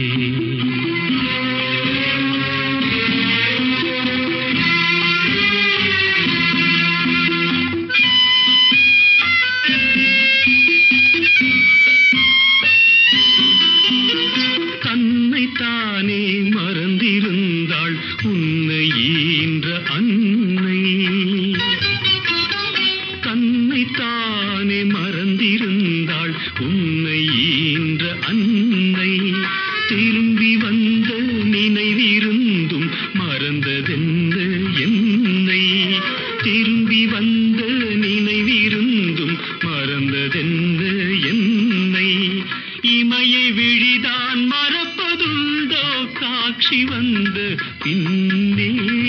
தன்னை தானே மறந்திருந்தாள் உன்னை ஈன்ற அன்னை தன்னை தானே மறந்திருந்தாள் உன்னை ஈன்ற அன்னை திரும்பி வந்த நினைவிருந்தும் மறந்ததென்ன என்னை திரும்பி வந்த நினைவிருந்தும் மறந்ததென்ன என்னை இமையை விழிதான் மறப்பதுண்டோ காட்சி வந்த பின்னே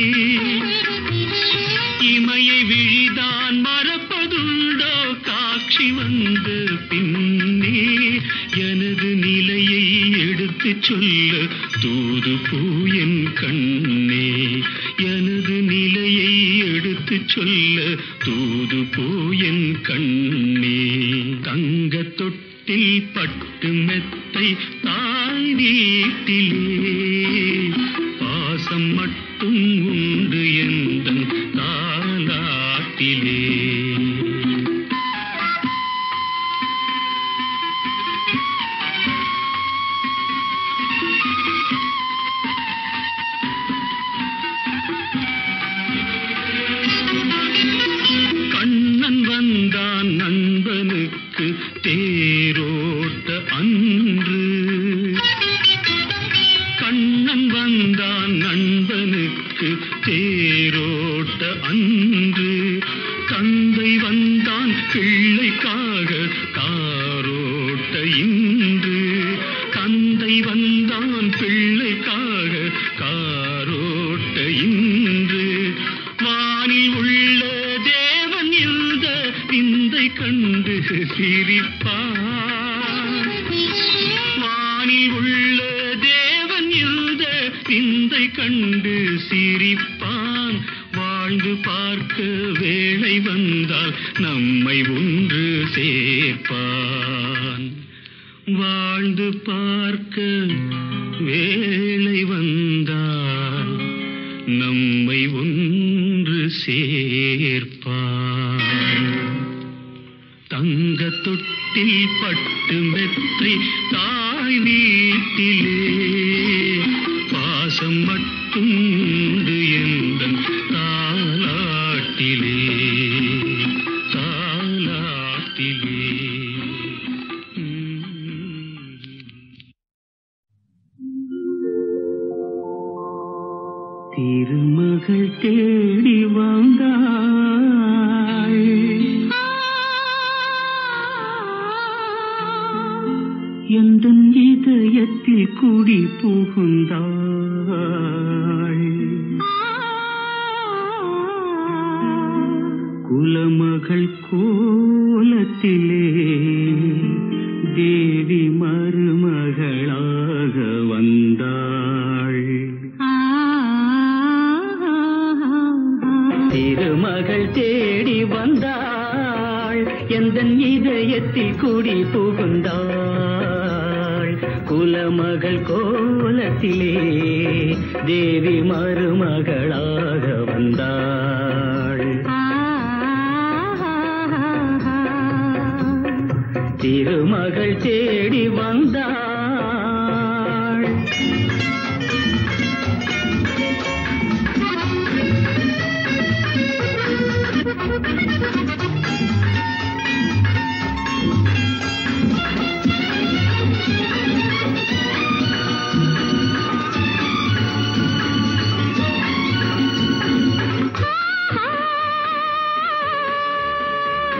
இமையை விழிதான் மறப்பதுண்டோ காட்சி வந்த பின்னே எனது நிலையை எடுத்துச் சொல்ல தூது பூ என் கண்ணே எனது நிலையை எடுத்துச் சொல்ல தூது பூ என் கண்ணே தங்க தொட்டில் பட்டு மெத்தை தாய் வீட்டிலே பாசம் மட்டும் உண்டு எந்தன் தாலாட்டிலே கண்ணன் வந்தான் நண்பனுக்கு தேரோட்ட அன்று கண்ணன் வந்தான் நண்பனுக்கு தேரோட்ட அன்று தந்தை வந்தான் பிள்ளைக்காக காரோட்ட இன்று தந்தை வந்தான் பிள்ளைக்காக காரோட்ட இன்று வானில் உள்ள தேவன் இந்த விந்தை கண்டு சிரிப்பார் வானில் உள்ள தேவன் இந்த விந்தை கண்டு சிரிப்பான் வாழ்ந்து பார்க்க வேளை வந்தால் நம்மை ஒன்று சேர்ப்பான் வாழ்ந்து பார்க்க வேளை வந்தால் நம்மை ஒன்று சேர்ப்பான் தங்க தொட்டில் பட்டு மெத்தை தாய் வீட்டிலே பாசம் மட்டும் உண்டு எந்தன் தாலாட்டிலே தாலாட்டிலே உம். திருமகள் தேடி வந்தாள் எந்த இதயத்தில் குடி புகுந்தாள் குலமகள் கோலத்திலே தேவி மருமகளாக வந்தாள் திருமகள் தேடி வந்தாள் எந்த இதயத்தில் குடி புகுந்தாள் குலமகள் கோலத்திலே தேவி மருமகளாக வந்தாள் திருமகள் தேடி வந்தாள்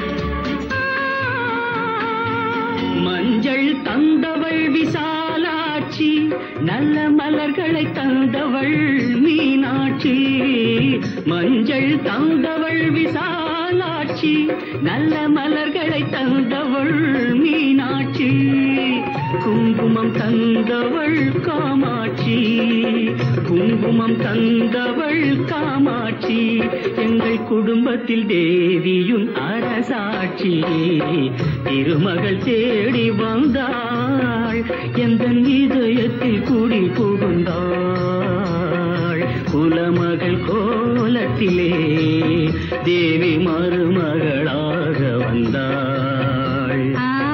மஞ்சள் தந்தவள் விசாலா விசாலாட்சி நல்ல மலர்களை தந்தவள் மீனாட்சி மஞ்சள் தந்தவள் விசாலாட்சி நல்ல மலர்களை தந்தவள் மீனாட்சி குங்குமம் தந்தவள் காமாட்சி குங்குமம் தந்தவள் காமாட்சி எங்கள் குடும்பத்தில் தேவியும் அரசாட்சி திருமகள் தேடி வந்தாள் எந்த இதயத்தில் குடி புகுந்தாள் குலமகள் கோலத்திலே தேவி மருமகளாக வந்தாள்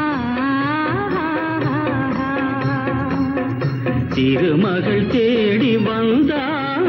திருமகள் தேடி வந்தாள்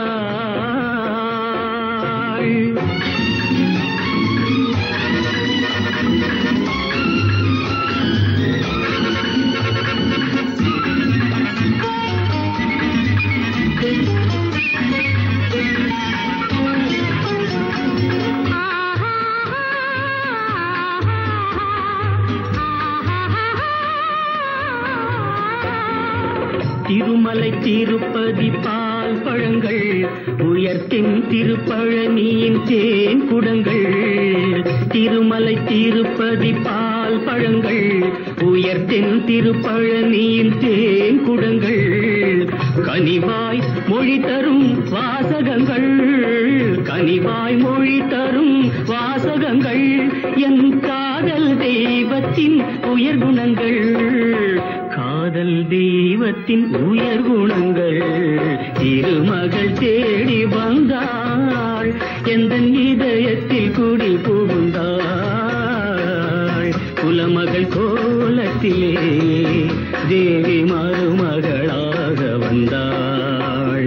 திருமலை திருப்பதி பால் பழங்கள் உயர்த்தின் திருப்பழனியின் தேன் குடங்கள் திருமலை திருப்பதி பால் பழங்கள் உயர்த்தின் திருப்பழனியின் தேன் குடங்கள் கனிவாய் மொழி தரும் வாசகங்கள் கனிவாய் மொழி தரும் வாசகங்கள் என் காதல் தெய்வத்தின் உயர் குணங்கள் காதல் தெய்வத்தின் உயர் குணங்கள் திருமகள் தேடி வந்தாள் எந்த இதயத்தில் குடி புகுந்தாள் குலமகள் கோலத்திலே தேவி மருமகளாக வந்தாள்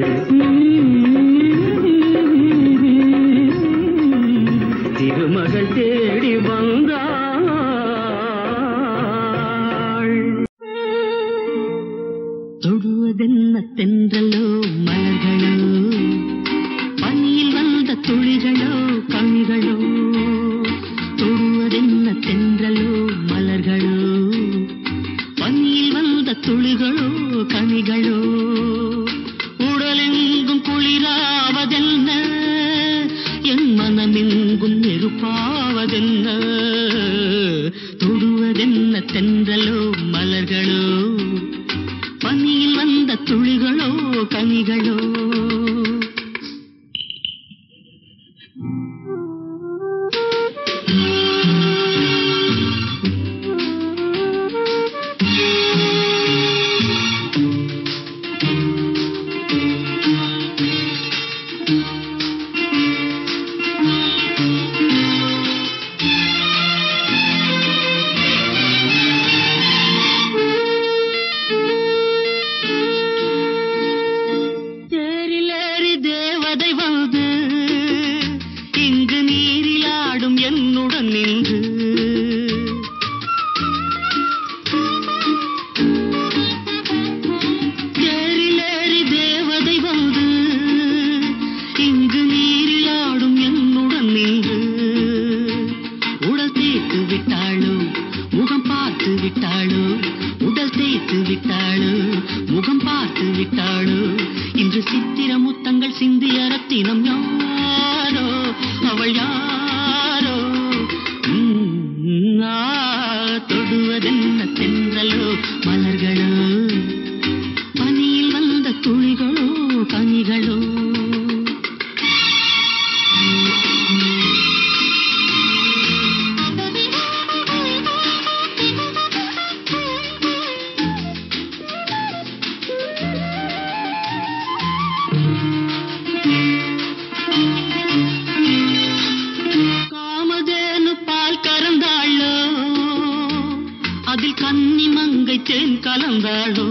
திருமகள் தேடி வந்தாள் தொடுவதென்ன தென்றலோ மலர்களோ பனியில் வந்த துளிகளோ கண்களோ தொடுவதென்ன தென்றலோ மலர்களோ பனியில் வந்த துளிகளோ கனிகளோ உடலெங்கும் குளிராவதென்ன என் மனமெங்கும் நெருப்பாவதென்ன தொடுவதென்ன தென்றலோ மலர்களோ பனியில் வந்த துளிகளோ கனிகளோ தேரிலேறி தேவதை வந்து இங்கு நீரில் ஆடும் என்னுடன் நின்று தேரிலேறி தேவதை வந்து இங்கு நீரில் ஆடும் என்னுடன் நின்று உடல் தேய்த்து விட்டாளோ முகம் பார்த்து விட்டாளோ உடல் தேய்த்து விட்டாளோ முகம் பார்த்து விட்டாளோ இன்று சித்திர முத்தங்கள் சிந்திய ரத்தினம் யாரோ அவள் யாரோ உம், ஆ, தொடுவதென்ன தென்றலோ மலர்களோ பனியில் வந்த துளிகளோ கனிகளோ காமதேனு பால் கறந்தாளோ அதில் கன்னி மங்கை தேன் கலந்தாளோ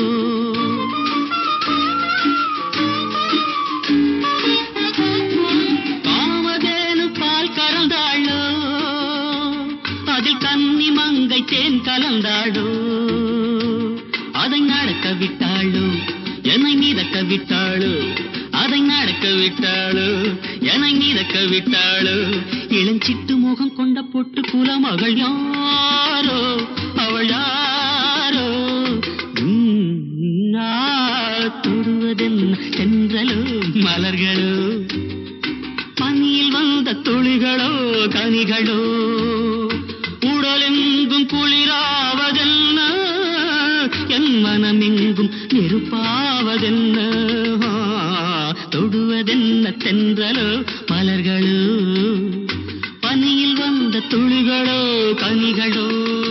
காமதேனு பால் கறந்தாளோ அதில் கன்னி மங்கை தேன் கலந்தாளோ அதை நடக்க விட்டாளோ என்னை மிதக்க விட்டாளோ அதை நடக்க விட்டாளோ என்னை மிதக்க விட்டாளோ இளஞ்சிட்டு முகம் கொண்ட பொட்டு குலமகள் யாரோ அவள் யாரோ உம், நெருப்பாவதென்ன ஆ, தொடுவதென்ன தென்றலோ மலர்களோ பனியில் வந்த துளிகளோ கனிகளோ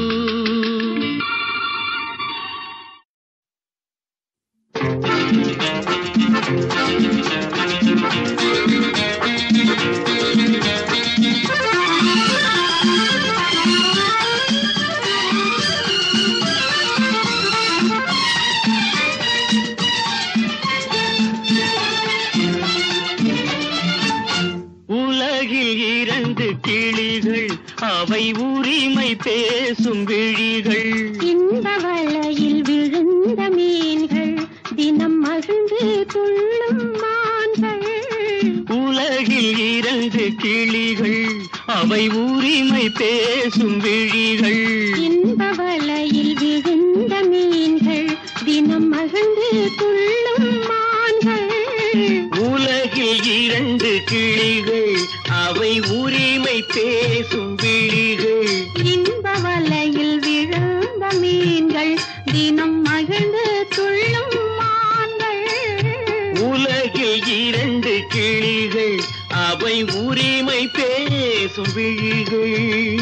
உலகில் இரண்டு கிளிகள் அவை உரிமை பேசும் விழிகள் இந்த வலையில் விழுந்த மீன்கள் தினம் மகிழ்ந்து துள்ளும் மான்கள் உலகில் இரண்டு கிளிகள் அவை உரிமை பேசும் விழிகள் இந்த வலையில் விழுந்த மீன்கள் தினம் மகிழ்ந்து துள்ளும் மான்கள் உலகில் இரண்டு கிளிகள் அவை உரிமை பேசும் விழிகள் இந்த வலையில் விழுந்த மீன்கள் தினம் மகிழ்ந்து துள்ளும் மான்கள் உலகில் இரண்டு கிளிகள் அவை உரிமை பேசும் விழிகள்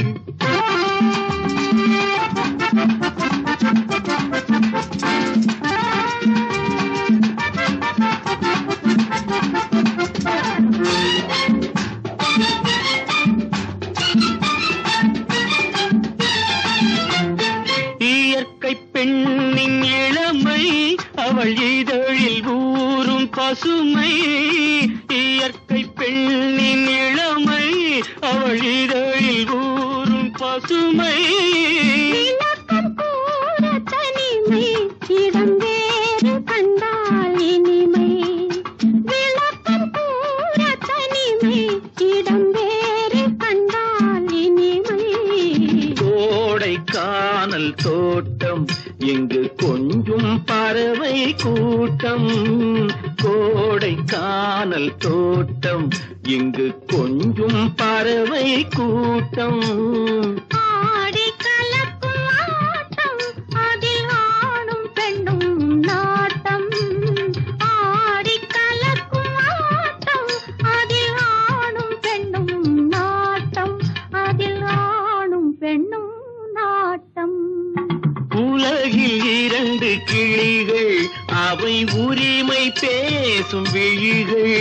இயற்கை பெண்ணின் இளமை அவள் இதழில் ஊறும் பசுமை இயற்கை பெண்ணின் இளமை அவள் இதழில் ஊறும் பசுமை விளக்கம் கூற தனிமை இடம் வேறு கண்டால் இனிமை விளக்கம் கூற தனிமை இடம் வேறு கண்டால் இனிமை கோடை காணல் தோட்டம் இங்கு கொஞ்சும் பறவை கூட்டம் கோடை காணல் தோட்டம் இங்கு கொஞ்சும் பறவை கூட்டம் ஆடி கலக்கும் ஆட்டம் அதில் ஆணும் பெண்ணும் நாட்டம் ஆடி கலக்கும் ஆட்டம் அதில் ஆணும் பெண்ணும் நாட்டம் அதில் ஆணும் பெண்ணும் நாட்டம் உலகில் இரண்டு கிளிகள் அவை உரிமை பேசும் விழிகள்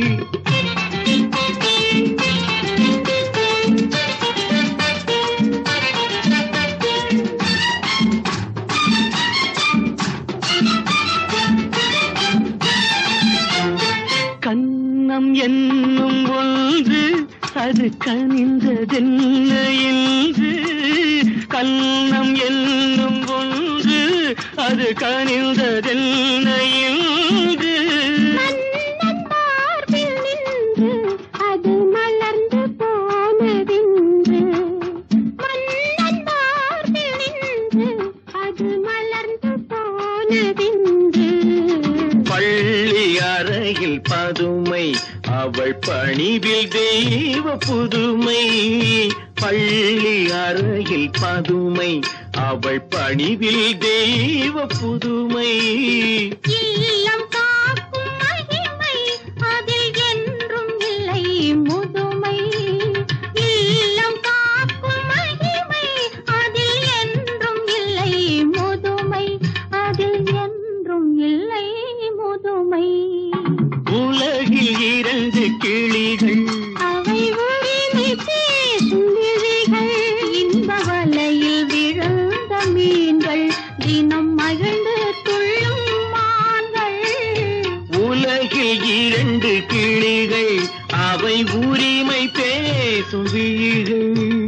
கண்ணம் என்னும் ஒன்று அது கனிந்ததென்ன என்று கண்ணம் என்னும் ஒன்று அது கனிந்ததென்ன என்று மன்னன் மார்பில் நின்று அது மலர்ந்து போனதென்று மன்னன் மார்பில் நின்று அது மலர்ந்து போனதென்று பள்ளி அறையில் பதுமை அவள் பணிவில் தெய்வ புதுமை பள்ளி அறையில் பதுமை அவள் பணிவில் தெய்வ புதுமை இல்லம் காக்கும் மகிமை அதில் என்றும் இல்லை முதுமை இல்லம் காக்கும் மகிமை அதில் என்றும் இல்லை முதுமை அதில் என்றும் இல்லை முதுமை உலகில் இரண்டு கிளிகள் அவை உரிமை பேசும் விழிகள் இந்த வலையில் விழுந்த மீன்கள் தினம் மகிழ்ந்து துள்ளும் மான்கள் உலகில் இரண்டு கிளிகள் அவை உரிமை பேசும் விழிகள்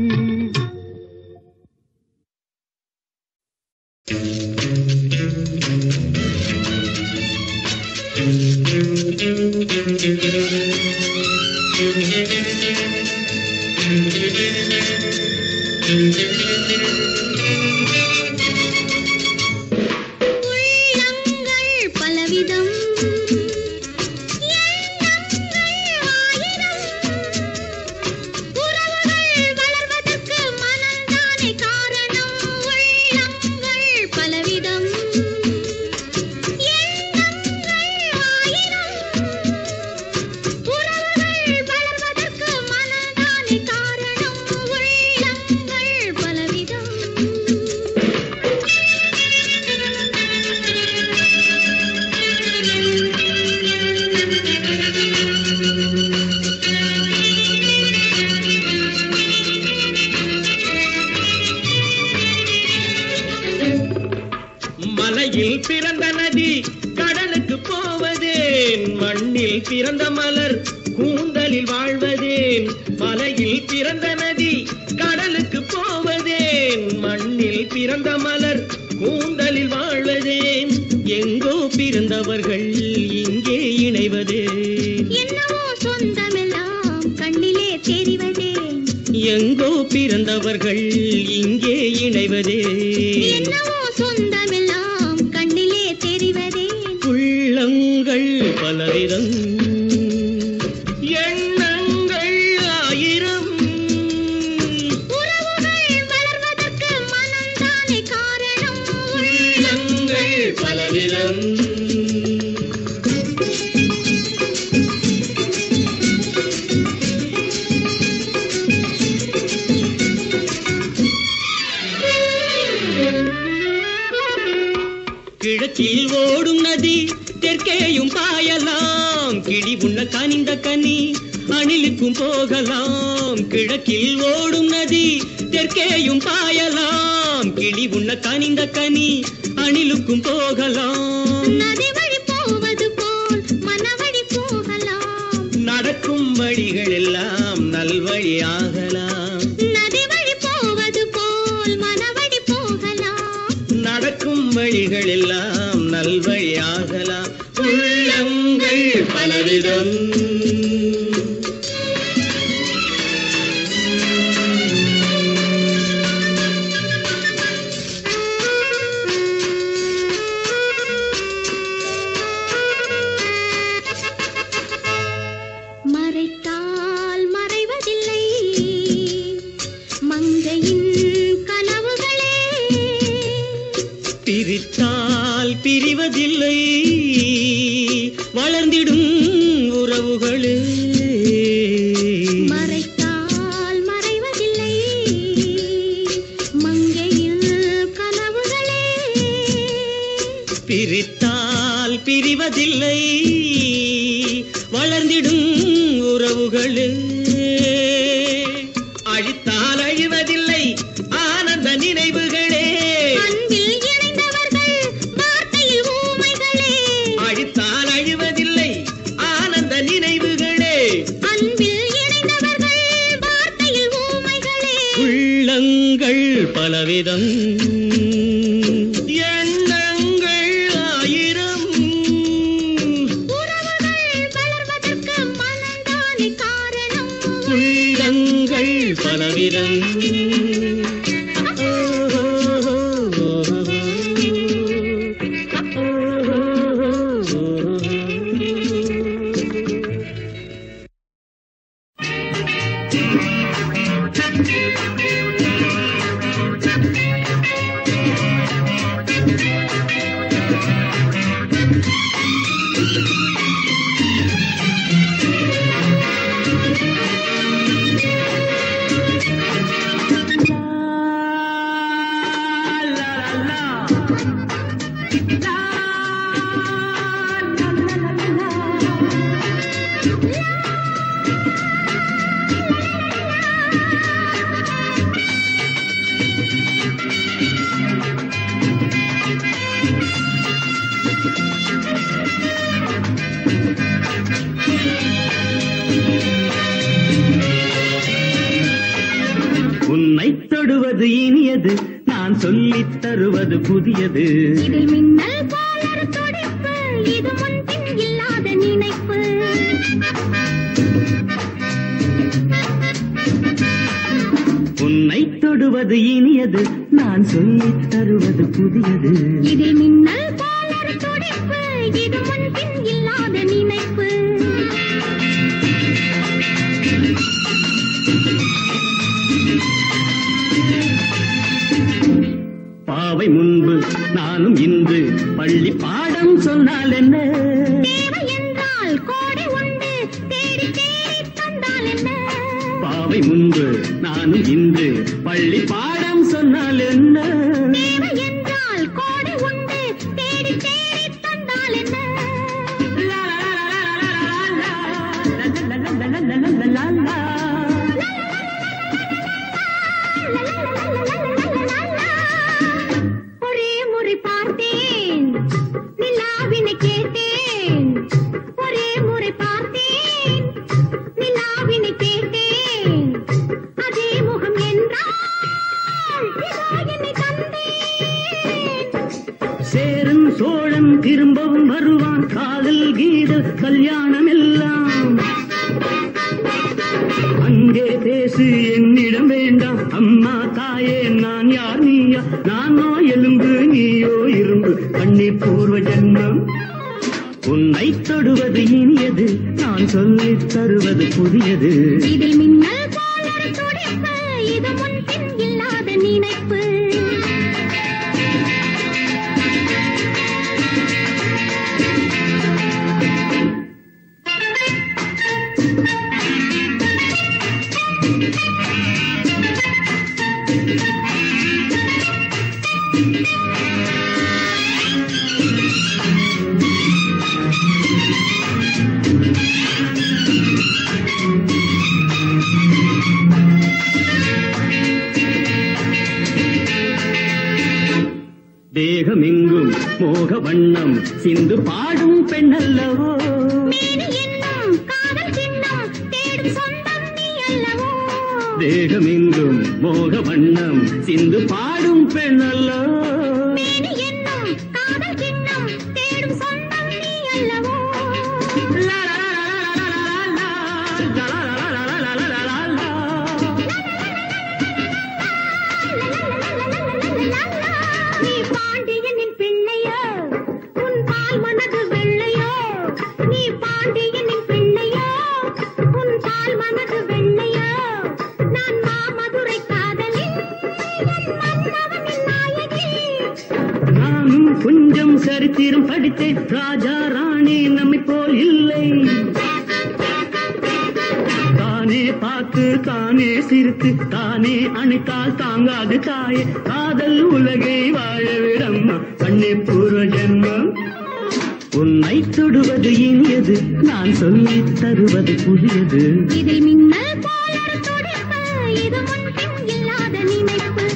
உள்ளங்கள் பலவிதம் எண்ணங்கள் ஆயிரம் உறவுகள் மலையில் பிறந்த நதி கடலுக்கு போவதேன் மண்ணில் பிறந்த மலர் கூந்தலில் வாழ்வதேன் மலையில் பிறந்த நதி கடலுக்கு போவதேன் மண்ணில் பிறந்த மலர் கூந்தலில் வாழ்வதேன் எங்கோ பிறந்தவர்கள் இங்கே இணைவதே என்னவோ சொந்தமெல்லாம் கண்ணிலே தெரிவதே எங்கோ பிறந்தவர்கள் இங்கே இணைவதே என்னவோ சொந்தமெல்லாம் கண்ணிலே தெரிவதே உள்ளங்கள் பலவிதம் எண்ணங்கள் ஆயிரம் உறவுகள் வளர்வதற்கு மனம்தானே காரணம் உள்ளங்கள் பலவிதம் கிழக்கில் ஓடும் நதி தெற்கேயும் பாயலாம் கிளி உண்ண கனிந்த கனி அணிலுக்கும் போகலாம் கிழக்கில் ஓடும் நதி தெற்கேயும் பாயலாம் கிளி உண்ண கனிந்த கனி அணிலுக்கும் போகலாம் நதி வழி போவது போல் மனவழி போகலாம் நடக்கும் வழிகள் எல்லாம் நல்வழியாகலாம் நதி வழி போவது போல் மனவழி போகலாம் நடக்கும் வழிகள் எல்லாம் நல்வழியாகலாம் உள்ளங்கள் பலவிதம் மறைத்தால் மறைவதில்லை மங்கையின் கனவுகளே பிரித்தால் பிரிவதில்லை வளர்ந்திடும் உறவுகளே மறைத்தால் மறைவதில்லை மங்கையில் கனவுகளே பிரித்தால் பிரிவதில்லை வளர்ந்திடும் உறவுகளே அழித்தால் அழிவதில்லை ஆனந்த நினைவுகளே அன்பில் இணைந்தவர்கள் வார்த்தையில் ஊமைகளே அழித்தால் அழிவதில்லை ஆனந்த நினைவுகளே அன்பில் இணைந்தவர்கள் வார்த்தையில் ஊமைகளே உள்ளங்கள் பலவிதம் எண்ணங்கள் ஆயிரம் உறவுகள் வளர்வதற்கு மனம்தானே காரணம் உள்ளங்கள் பலவிதம் உன்னை தொடுவது இனியது நான் சொல்லித் தருவது புதியது இதில் மின்னல் போலொரு துடிப்பு இது முன்பின் இல்லாத நினைப்பு உன்னை தொடுவது இனியது நான் சொல்லித் தருவது புதியது இதில் மின்னல் போலொரு துடிப்பு இது முன்பின் இல்லாத நினைப்பு பாவை முன்பு நானும் இன்று பள்ளி பாடம் சொன்னால் என்ன தேவை என்றால் கோடை உண்டு தேடி தேடி தந்தால் என்ன பாவை முன்பு நானும் இன்று பள்ளி பாடம் சொன்னால் என்ன தேவை என்றால் கோடை உண்டு தேடி தேடி தந்தால் என்ன ஒரே முறை பார்த்தேன் சேரன் சோழன் திரும்பவும் வருவான் காதல் கீத கல்யாணம் எல்லாம் அங்கே பேசு என்னிடம் வேண்டாம் அம்மா தாயே நான் யார் நீயா நானோ எலும்பு நீயோ இரும்பு கண்ணீர் பூர்வ ஜன்மம் உன்னை தொடுவது இனியது நான் சொல்லித் தருவது புதியது இதில் மின்னல் போல் ஒரு துடிப்பு இது முன்பின் இல்லாத நினைப்பு தேகமெங்கும் மோக வண்ணம் சிந்து பாடும் பெண்ணல்லவோ மேனி என்னும் காதல் சின்னம் தேடும் சொந்தம் நீ அல்லவோ தேகமெங்கும் மோக வண்ணம் சிந்து பாடும் பெண்ணல்லவோ மேனி என்னும் காதல் சின்னம் தேடும் சொந்தம் நீ அல்லவோ நீ பாண்டியனின் பிள்ளையோ உன் பால் மனது வெள்ளையோ நீ பாண்டியனின் பிள்ளையோ உன் பால் மனது வெள்ளையோ நான் மாமதுரை காதலில் மன்னவனின் நாயகி நானும் கொஞ்சம் சரித்திரம் படித்தேன் ராஜா ராணி நம்மை போல் இல்லை தானே பார்த்து தானே சிரித்து தானே அணைத்தால் தாங்காது தாயே காதல் உலகை வாழ விடம்மா கண்ணே பூர்வ ஜென்மம் உன்னை தொடுவது இனியது நான் சொல்லித் தருவது புதியது இதில் மின்னல் போல் ஒரு துடிப்பு இது முன்பின் இல்லாத நினைப்பு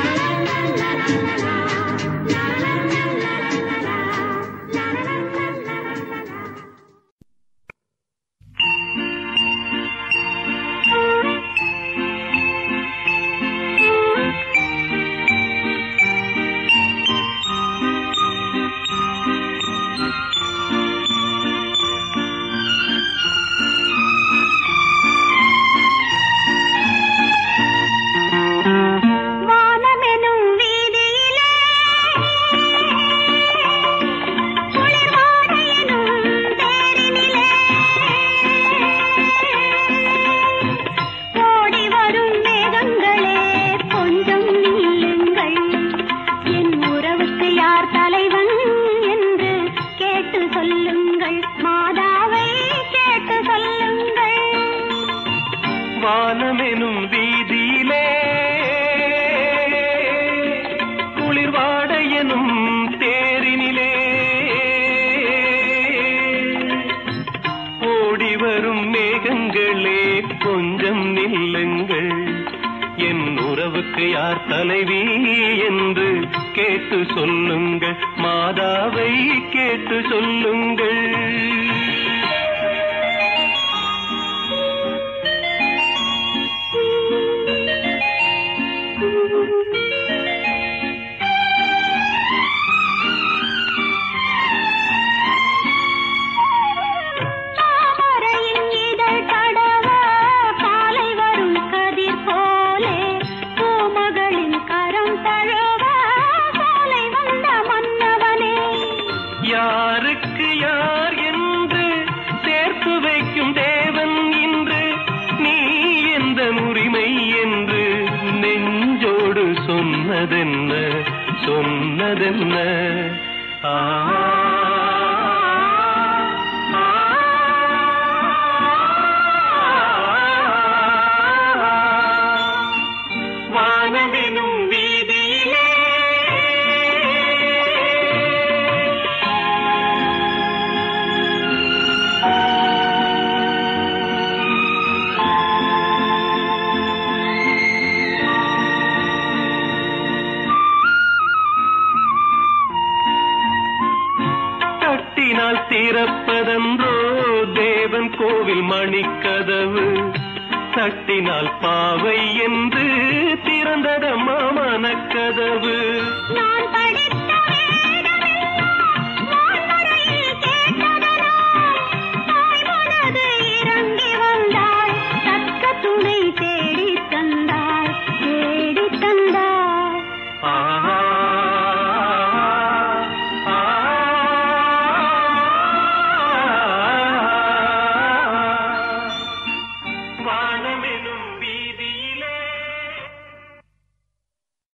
வானமெனும் வீதியிலே குளிர்வாடையெனும் தேரினிலே ஓடி வரும் மேகங்களே கொஞ்சம் நில்லுங்கள் என் உறவுக்கு யார் தலைவன் என்று கேட்டு சொல்லுங்கள் மாதாவை கேட்டு சொல்லுங்கள் வானமெனும் வீதியிலே குளிர்வாடையனும் தேரினிலே ஓடி வரும் மேகங்களே கொஞ்சம் நில்லுங்கள் என் உறவுக்கு யார் தலைவி என்று கேட்டு சொல்லுங்கள் மாதாவை கேட்டு சொல்லுங்கள் தாமரையின் இதழ் தடவ காலை வரும் கதிர் போலே பூமகளின் கரம் தழுவ காலை வந்த மன்னவனே யாருக்கு யார் என்று சேர்த்து வைக்கும் தேவன் இன்று நீ எந்த உரிமை என்று நெஞ்சோடு சொன்னதென்ன சொன்னதென்ன ஆ வானமெனும் வீதியிலே தட்டினால் திறப்பதன்றோ தேவன் கோவில் மணிக்கதவு தட்டினால் பாவை என்று